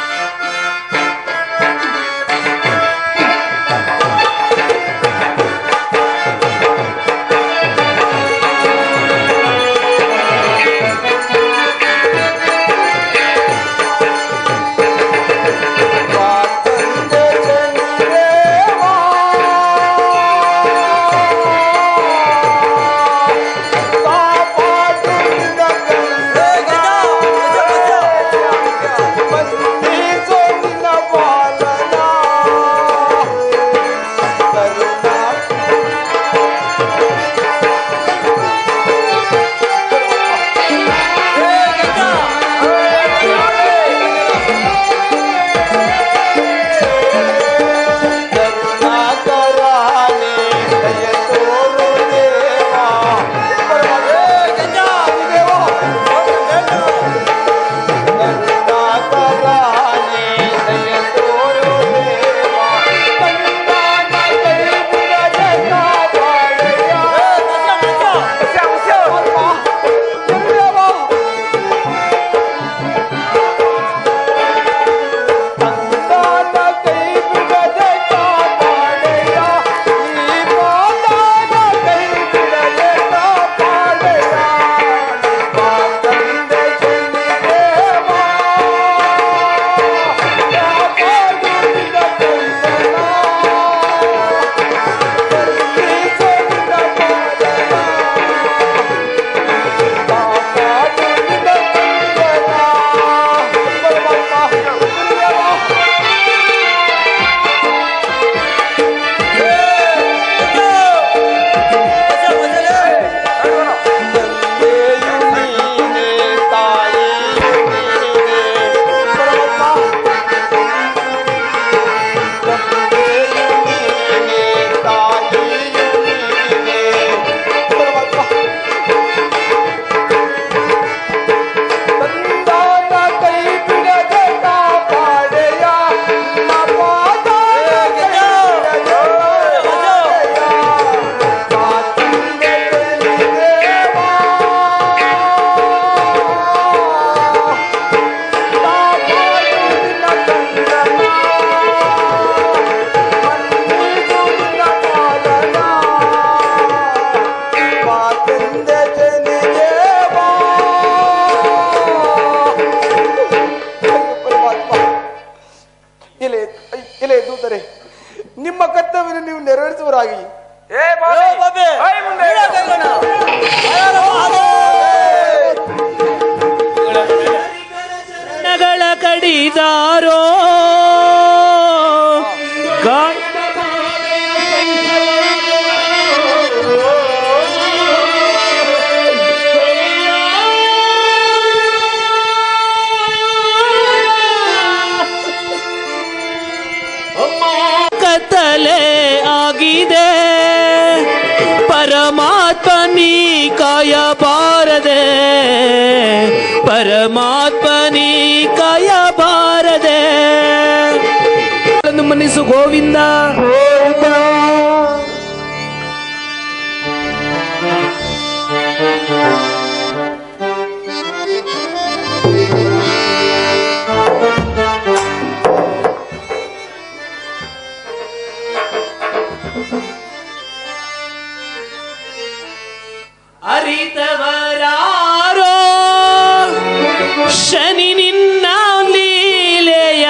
ಎಲೆ ಎಲೆ ದೂತರೆ ನಿಮ್ಮ ಕರ್ತವ್ಯ ನೀವು ನೆರವೇರಿಸುವರಾಗಿ ಏ ಏ ಬಾಬಿ ಬಾಬಿ, ಐ ಮುಂದೆ ನೀನೇ ಕೈಗೊಂಡ. ಹರ ಮಹಾದೇವ. ನಗಳ ಕಡಿದಾರೋ ಕಾಣ್- ಕತ್ತಲೆ ಆಗಿದೆ ಪರಮಾತ್ಮ ನೀ ಕಾಯಬಾರದೆ ಪರಮಾತ್ಮ ನೀ ಕಾಯಬಾರದೆ ಮನಿಸು ಗೋವಿಂದ ಅರಿತವರಾರೋ ಶನಿ ನಿನ್ನ ಲೀಲೆಯ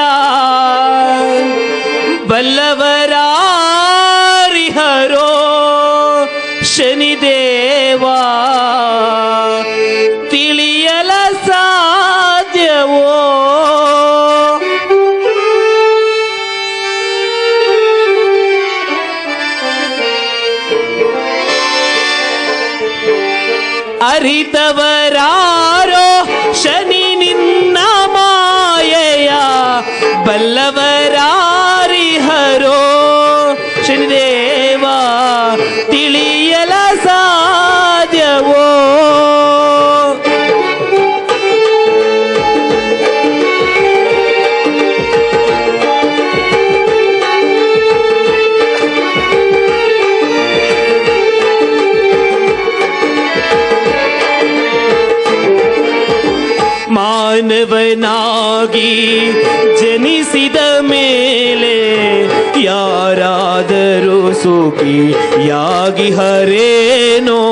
ಬಲ್ಲವರಾರಿಹರೋ ಶನಿದೇವ ತಿಳಿಯಲ ಸಾಧ್ಯವಿಲ್ಲ ಮಾನವನಾಗಿ ಜನಿಸಿದ ಮೇಲೆ ಯಾರಾದರೂ ಸುಖಿಯಾಗಿ ಹರೇನೋ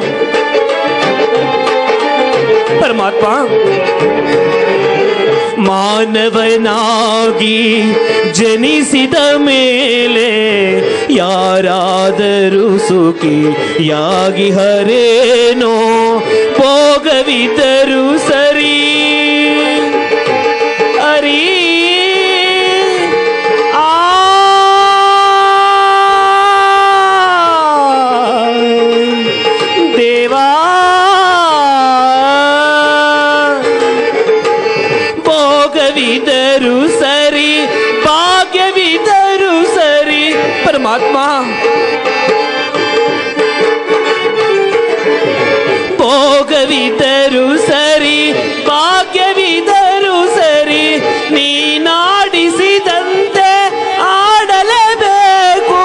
ಪರಮಾತ್ಮ ಮಾನವನಾಗಿ ಜನಿಸಿದ ಮೇಲೆ ಯಾರಾದರೂ ಸುಖಿಯಾಗಿ ಹರೇನೋ ಭೋಗವಿದ್ದರೂ ಸರಿ ಅರೀ ಆ ದೇವಾ ಭೋಗವಿದರು ಸರಿ ಭಾಗ್ಯವಿದರು ಸರಿ ಪರಮಾತ್ಮ ಭೋಗವಿದರು ಸರಿ ಭಾಗ್ಯವಿದರು ಸರಿ ನೀನಾಡಿಸಿದಂತೆ ಆಡಲೇಬೇಕು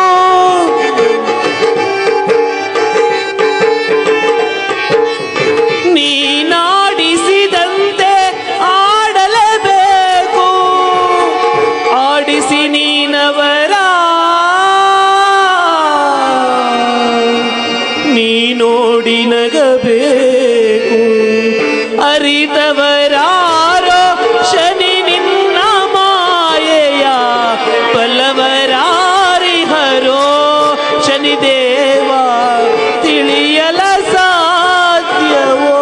ನೀನಾಡಿಸಿದಂತೆ ಆಡಲೇಬೇಕು ಆಡಿಸಿ ನೀನವರ ನೀ ನೋಡಿ ನಗಬೇಕು ಅರಿತವರಾರೋ ಶನಿ ನಿನ್ನ ಮಾಯೆಯ ಬಲ್ಲವರಾರಿಹರೋ ಶನಿದೇವ ತಿಳಿಯಲ ಸಾಧ್ಯವೋ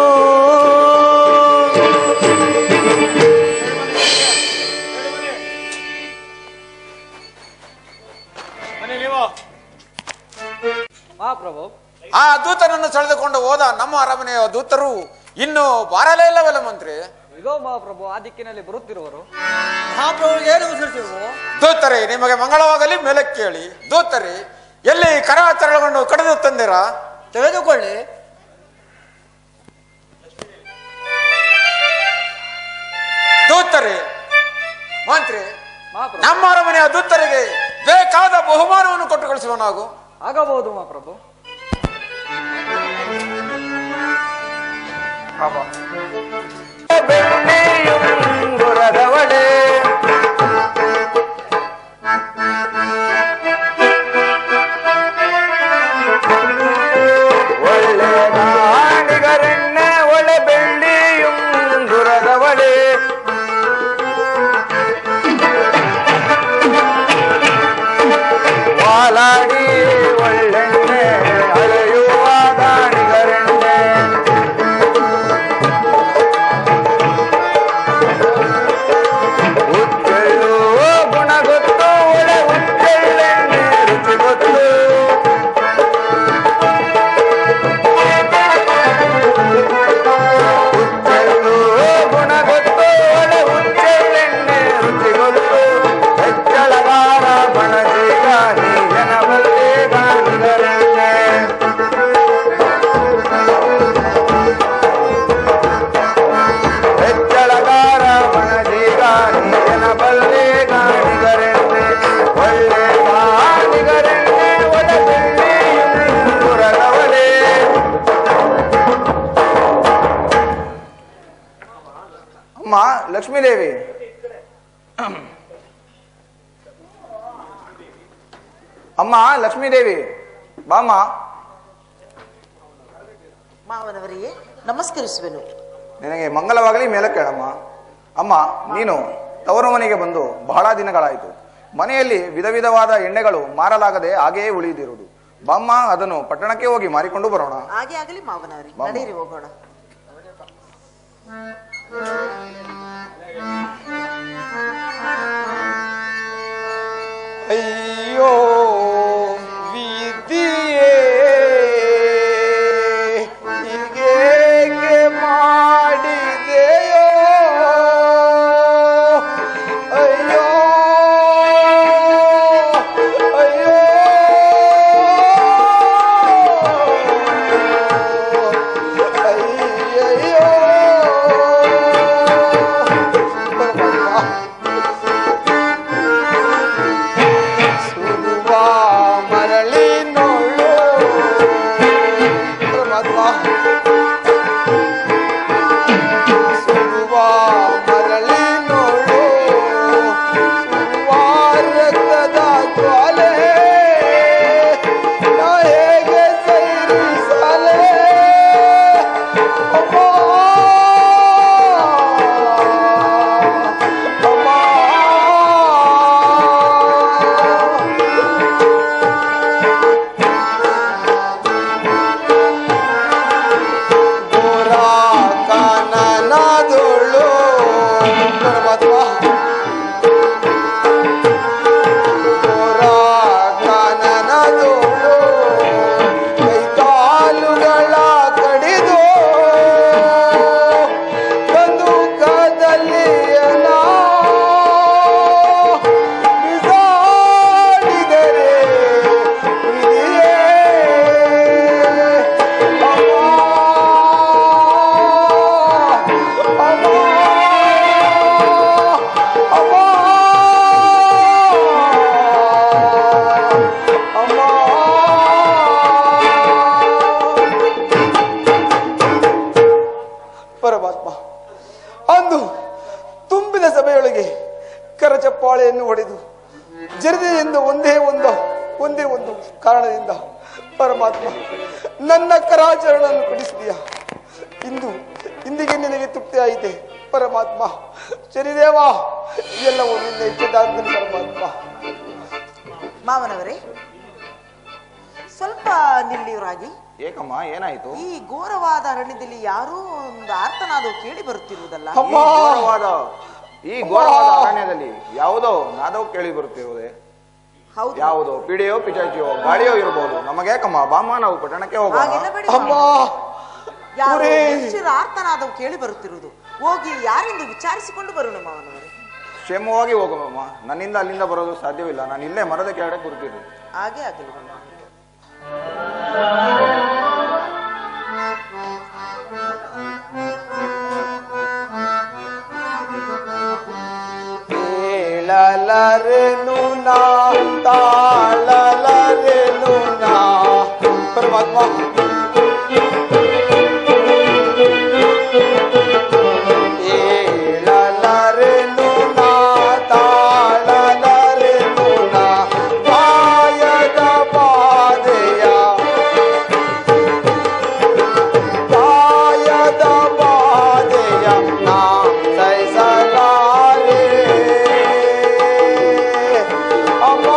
ಮಹಾಪ್ರಭು ಆ ದೂತನನ್ನು ಸೆಳೆದುಕೊಂಡು ಹೋದ ನಮ್ಮ ಅರಮನೆಯ ದೂತರು ಇನ್ನು ಬಾರಲೇ ಇಲ್ಲವಲ್ಲ ಮಂತ್ರಿ ಇಗೋ ಮಹಾಪ್ರಭು ಆ ದಿಕ್ಕಿನಲ್ಲಿ ಬರುತ್ತಿರುವರು ಮಹಾಪ್ರಭುಗೆ ಏನು ಉಸಿರಿಸಿರುವು ದೂತರೇ ನಿಮಗೆ ಮಂಗಳವಾಗಲಿ ಮೇಲೆ ಕೇಳಿ ದೂತರೇ ಎಲ್ಲಿ ಕರಾಚರಣೆಗಳನ್ನು ಕಡಿದು ತಂದಿರಾ ತೆಗೆದುಕೊಳ್ಳಿ ದೂತರೇ ಮಂತ್ರಿ ಮಹಾಪ್ರಭು ನಮ್ಮ ಅರಮನೆಯ ದೂತರಿಗೆ ಬೇಕಾದ ಬಹುಮಾನವನ್ನು ಕೊಟ್ಟು ಕಳಿಸುವ ನಾವು ಆಗಬಹುದು ಮಹಾಪ್ರಭು ಒಳ್ಳೆ ಬೆಳ್ಳಿயும் ದುರದವಳೆ ವಾಲಾಡಿ ಒಳ್ಳೆಣ್ಣೆ ಅಳೆಯುವ ದಾಣಿಗರೆಣ್ಣೆ ಉಚ್ಚೆಳ್ಳು ಗುಣ ಗೊತ್ತು ಒಳ್ಳೆ ಉಚ್ಚೆಳ್ಳೆಣ್ಣೆ ರುಚಿ ಗೊತ್ತು ಉಚ್ಚೆಳ್ಳು ಗುಣ ಗೊತ್ತು ಒಳ್ಳೆ ಉಚ್ಚೆಳ್ಳೆಣ್ಣೆ ರುಚಿ ಗೊತ್ತು ಹೆಚ್ಚಳಗಾರ ಬಣಜೀಗ ನೀಯನವಲ್ಲೇ ಗಾಣಿಗರೆಣ್ಣೆ ಹೆಚ್ಚಳಗಾರ ಬಣಜೀಗ ನೀಯನಬಲ್ಲೆ ಗಾಣಿಗರೆಣ್ಣೆ ಒಳ್ಳೆ ಗಾಣಿಗರೆಣ್ಣೆ ಒಳ ಬೆಳ್ಳಿயும் ದುರದವಲೇ ಅಮ್ಮ ಲಕ್ಷ್ಮೀದೇವಿ ಅಮ್ಮ ಲಕ್ಷ್ಮೀದೇವಿ ಬಾಮ್ಮ ಮಾವನವರಿಗೆ ನಮಸ್ಕರಿಸುವೆನು ನಿನಗೆ ಮಂಗಲವಾಗಲಿ ಮೇಲೆ ಕೇಳಮ್ಮ ಅಮ್ಮ ನೀನು ತವರು ಮನೆಗೆ ಬಂದು ಬಹಳ ದಿನಗಳಾಯಿತು ಮನೆಯಲ್ಲಿ ವಿಧ ವಿಧವಾದ ಎಣ್ಣೆಗಳು ಮಾರಲಾಗದೆ ಹಾಗೆಯೇ ಉಳಿದಿರುವುದು ಬಾಮ್ಮ ಅದನ್ನು ಪಟ್ಟಣಕ್ಕೆ ಹೋಗಿ ಮಾರಿಕೊಂಡು ಬರೋಣ ಹಾಗೆ ಆಗಲಿ ಮಾವನವರಿಗೆ ಮಾವ. ನಡೀರಿ ಹೋಗೋಣ ಅಯ್ಯೋ ವಿಧಿಯೇ ಹೀಗೇಗೆ ಮಾಡಿದೆಯೋ ಅಯ್ಯೋ ಅಯ್ಯೋ ಅಯ್ಯಯ್ಯೋ ಮನೆಗೆ ಕರಚಪ್ಪಾಳೆಯನ್ನು ಹೊಡೆದು ಜರಿದೆ ಎಂದು ಒಂದೇ ಒಂದು ಒಂದೇ ಒಂದು ಕಾರಣದಿಂದ ಪರಮಾತ್ಮ ನನ್ನ ಕರಾಚರಣವನ್ನು ಕಡಿಸಿದೀಯ ಇಂದು ಇಂದಿಗೆ ನಿನಗೆ ತೃಪ್ತಿ ಆಯಿತೆ ಪರಮಾತ್ಮ ಶನಿದೇವ ಎಲ್ಲವೂ ನಿನ್ನ ಇಚ್ಛೆದಾಗ್ತೀನಿ ಪರಮಾತ್ಮ ಮಾವನವರೇ ಸ್ವಲ್ಪ ನಿಲ್ಲಿಯವರಾಗಿ ಏಕಮ್ಮ ಏನಾಯ್ತು ಈ ಘೋರವಾದ ಅರಣ್ಯದಲ್ಲಿ ಯಾರೋ ಒಂದು ಆರ್ತನಾದ ಕೇಳಿ ಬರುತ್ತಿರುವುದಲ್ಲ ಈ ಘೋರವಾದ ಈ ಘೋರವಾದ ಅರಣ್ಯದಲ್ಲಿ ಯಾವುದೋ ನಾದವು ಕೇಳಿ ಬರುತ್ತಿರುವುದೇ ಹೌದು ಯಾವುದೋ ಪಿಡಿಯೋ ಪಿಚಾಚಿಯೋ ಗಾಳಿಯೋ ಇರಬಹುದು ನಮಗೇಕಮ್ಮ ಬಾಮ್ಮ ನಾವು ಪಟ್ಟಣಕ್ಕೆ ಹೋಗೋಣ ಹಾಗೆಲ್ಲ ಬೇಡಿ ಅಮ್ಮ ಯಾರೋ ಊರೇ. ಮನುಷ್ಯರ ಆರ್ತನಾದವು ಕೇಳಿ ಬರುತ್ತಿರುವುದು ಹೋಗಿ ಯಾರೆಂದು ವಿಚಾರಿಸಿಕೊಂಡು ಬರೋಣ ಮಾವನವರೇ ಕ್ಷೇಮವಾಗಿ ಹೋಗಮ್ಮ ನನ್ನಿಂದ ಅಲ್ಲಿಂದ ಬರೋದು ಸಾಧ್ಯವಿಲ್ಲ ನಾನು ಇಲ್ಲೇ ಮರದ ಕೆಳಗಡೆ ಕೂರ್ತೀನಿ ಹಾಗೆ ಆಗಲಿ ಕೇಳಲರೆನು ನಾ ತಾಳಲರೆನು ನಾ ಪರಮಾತ್ಮ ಏಳಲರೆನು ನಾ ತಾಳಲರೆನು ನಾ ಕಾಯದ ಬಾಧೆಯ ಕಾಯದ ಬಾಧೆಯ ನಾ ಸಹಿಸಲಾರೆ ಅಮ್ಮ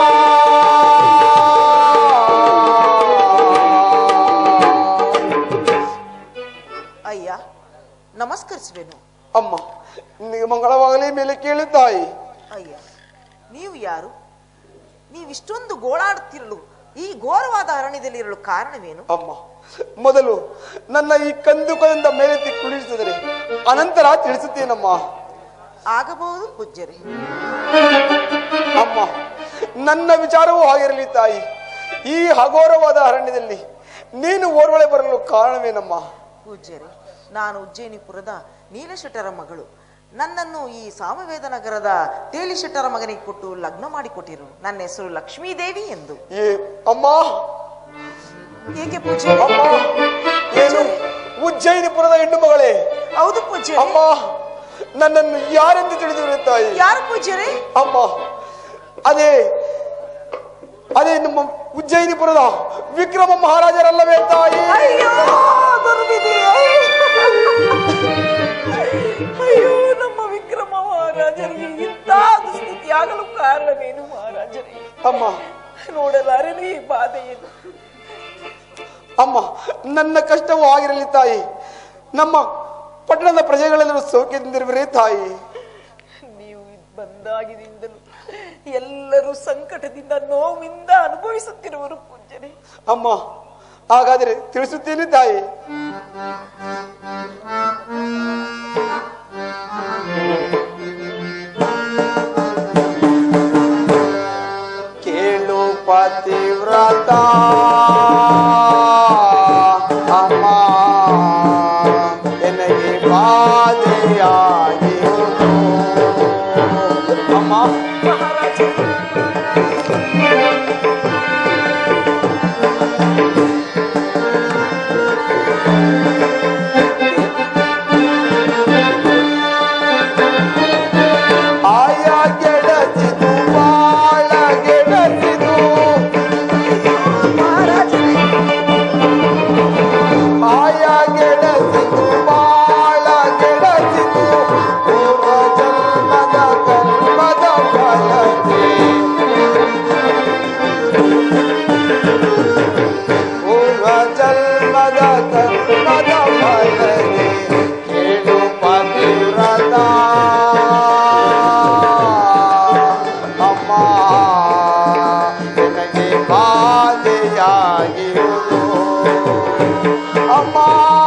ಅಯ್ಯ ನಮಸ್ಕರಿಸುವೆನು ಅಮ್ಮ ನಿನಗೆ ಮಂಗಳವಾಗಲಿ ಮೇಲೆ ಕೇಳು ತಾಯಿ ಅಯ್ಯ ನೀವು ಯಾರು ನೀವು ಇಷ್ಟೊಂದು ಗೋಳಾಡುತ್ತಿರಲು ಈ ಘೋರವಾದ ಅರಣ್ಯದಲ್ಲಿ ಇರಲು ಕಾರಣವೇನು ಅಮ್ಮ ಮೊದಲು ನನ್ನ ಈ ಕಂದುಕದಿಂದ ಮೇಲೆತ್ತಿ ಕುಡಿಸಿದರೆ ಅನಂತರ ತಿಳಿಸುತ್ತೇನಮ್ಮ ಆಗಬಹುದು ಪೂಜ್ಯರೇ ಅಮ್ಮ ನನ್ನ ವಿಚಾರವೂ ಆಗಿರಲಿ ತಾಯಿ ಈ ಹಗೋರವಾದ ಅರಣ್ಯದಲ್ಲಿ ನೀನು ಓರ್ವಳೆ ಬರಲು ಕಾರಣವೇನಮ್ಮ ಪೂಜ್ಯರೇ ನಾನು ಉಜ್ಜಯಿನಿಪುರದ ನೀಲಶೆಟ್ಟರ ಮಗಳು ನನ್ನನ್ನು ಈ ಸಾಮವೇದ ನಗರದ ತೇಲಿಶೆಟ್ಟರ ಮಗನಿಗೆ ಕೊಟ್ಟು ಲಗ್ನ ಮಾಡಿಕೊಟ್ಟಿರು ನನ್ನ ಹೆಸರು ಲಕ್ಷ್ಮೀದೇವಿ ಎಂದು ಏ ಅಮ್ಮ ಏಕೆ ಪೂಜ್ಯ ಅಮ್ಮ ಏನು ಉಜ್ಜಯಿನಿಪುರದ ಹೆಣ್ಣು ಮಗಳೇ ಹೌದು ಪೂಜ್ಯ ಅಮ್ಮ ನನ್ನನ್ನು ಯಾರೆಂದು ತಿಳಿದಿರುವೆ ತಾಯಿ ಯಾರು ಪೂಜ್ಯರೇ ಅಮ್ಮ ಅದೇ ಅದೇ ನಮ್ಮ ಉಜ್ಜಯಿನಿಪುರದ ವಿಕ್ರಮ ಮಹಾರಾಜರಲ್ಲವೇ ತಾಯಿ ಅಯ್ಯೋ ದುರ್ವಿಧಿಯೇ. ಅಯ್ಯೋ ನಮ್ಮ ವಿಕ್ರಮ ಮಹಾರಾಜರಿಗೆ ಇಂಥ ದುಸ್ಥಿತಿ ಆಗಲು ಕಾರಣವೇನು ಮಹಾರಾಜರೇ ಅಮ್ಮ ನೋಡಲಾರನೇ ಈ ಬಾಧೆಯನ್ನು ಅಮ್ಮ ನನ್ನ ಕಷ್ಟವೂ ಆಗಿರಲಿ ತಾಯಿ ನಮ್ಮ ಪಟ್ಟಣದ ಪ್ರಜೆಗಳೆಲ್ಲರೂ ಸೌಖ್ಯದಿಂದಿರುವರೇ ತಾಯಿ ನೀವು ಇದ್ ಬಂದಾಗಿನಿಂದಲೂ ಎಲ್ಲರೂ ಸಂಕಟದಿಂದ ನೋವಿಂದ ಅನುಭವಿಸುತ್ತಿರುವರು ಪೂಜ್ಯರೇ ಅಮ್ಮ ಹಾಗಾದರೆ ತಿಳಿಸುತ್ತೇನೆ ತಾಯಿ ಕೇಳು ಪತಿವ್ರತ ಅಮ್ಮ ನನಗೆ ಬಾಧೆಯಾಗಿರುವುದು ಅಮ್ಮ ಆಯ ಗೆಡಸಿದು ಬಾಳ ಗೆಡಸಿದು ಆಯ ಗೆಡಸಿದು ಬಾಳ ಗೆಡಸಿದು ಪೂರ್ವ ಜನ್ಮದ ಕರ್ಮದ ಫಲತೆ ಪೂರ್ವ ಜನ್ಮದ ಕರ್ಮದ ಫಲತೆ ಕೇಳು ಪತಿವ್ರತ ಅಮ್ಮ ನಿನಗೆ ಬಾಧೆಯಾಗಿರುವುದು ಅಮ್ಮ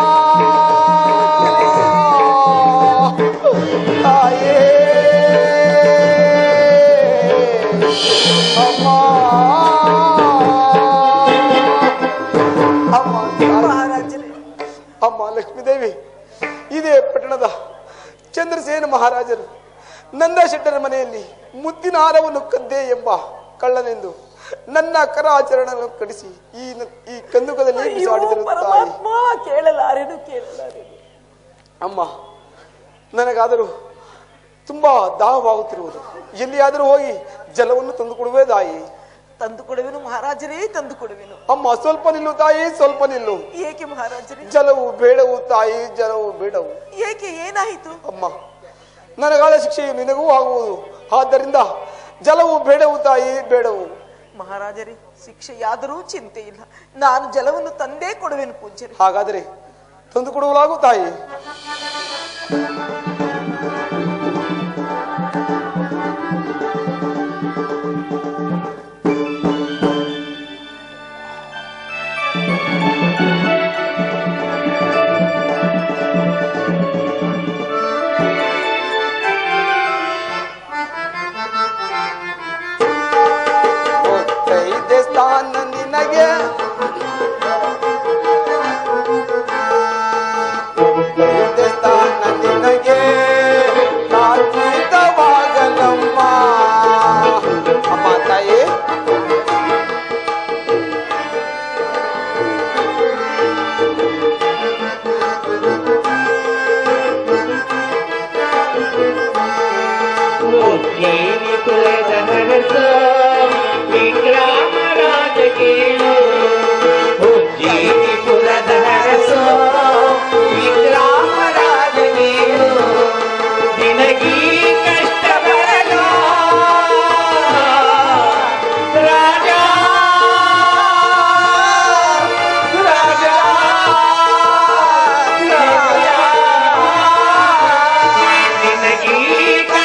ತಾಯೇ ಅಮ್ಮ ಅಮ್ಮ ಮಹಾರಾಜರೇ ಅಮ್ಮ ಲಕ್ಷ್ಮೀದೇವಿ ಇದೇ ಪಟ್ಟಣದ ಚಂದ್ರಸೇನ ಮಹಾರಾಜರು ನಂದ ಶೆಟ್ಟರ ಮನೆಯಲ್ಲಿ ಮುದ್ದಿನ ಹಾರವನ್ನು ಕದ್ದೆ ಎಂಬ ಕಳ್ಳನೆಂದು ನನ್ನ ಕರಾಚರಣೆಯನ್ನು ಕಡಿಸಿ ಈ ನ- ಈ ಕಂದುಕದಲ್ಲಿ ಅಯ್ಯೋ ಬಿಸಾಡಿದರು ತಾಯಿ ಪರಮಾತ್ಮ ಕೇಳಲಾರೆನು ಕೇಳಲಾರೆನು ಅಮ್ಮ ನನಗಾದರೂ ತುಂಬಾ ದಾಹವಾಗುತ್ತಿರುವುದು ಎಲ್ಲಿಯಾದರೂ ಹೋಗಿ ಜಲವನ್ನು ತಂದು ಕೊಡುವೆ ತಾಯಿ ತಂದು ಕೊಡುವೆನು ಮಹಾರಾಜರೇ ತಂದು ಕೊಡುವೆನು ಅಮ್ಮ ಸ್ವಲ್ಪ ನಿಲ್ಲು ತಾಯಿ ಸ್ವಲ್ಪ ನಿಲ್ಲು ಏಕೆ ಮಹಾರಾಜರೇ ಜಲವು ಬೇಡವು ತಾಯಿ ಜಲವು ಬೇಡವು ಏಕೆ ಏನಾಯಿತು ಅಮ್ಮ ನನಗಾದ ಶಿಕ್ಷೆಯು ನಿನಗೂ ಆಗುವುದು ಆದ್ದರಿಂದ ಜಲವು ಬೇಡವು ತಾಯಿ ಬೇಡವು ಮಹಾರಾಜರೇ ಶಿಕ್ಷೆಯಾದರೂ ಚಿಂತೆ ಇಲ್ಲ ನಾನು ಜಲವನ್ನು ತಂದೇ ಕೊಡುವೆನು ಪೂಜ್ಯರೇ ಹಾಗಾದರೆ ತಂದು ಕೊಡುವಲಾಗು ತಾಯಿ ಒತ್ತೈದೆ ಸ್ಥಾನ ನಿನಗೆ ಒತ್ತೈದೆ ಸ್ಥಾನ ನಿನಗೆ ಕಾಚಿತವಾಗಲಮ್ಮ ಅಮ್ಮ ತಾಯಿ ಉಜ್ಜಯಿನಿ ಕುಲದ ಹರಸ ವಿಕ್ರಮ ರಾಜ ಕೇಳು ಉಜ್ಜಯಿನಿ ಕುಲದ ಹರಸ ವಿಕ್ರಮ ರಾಜ ಕೇಳು ನಿನಗೀ ಕಷ್ಟ ಬರಲು ರಾಜ ರಾಜ ನಿನಗೀ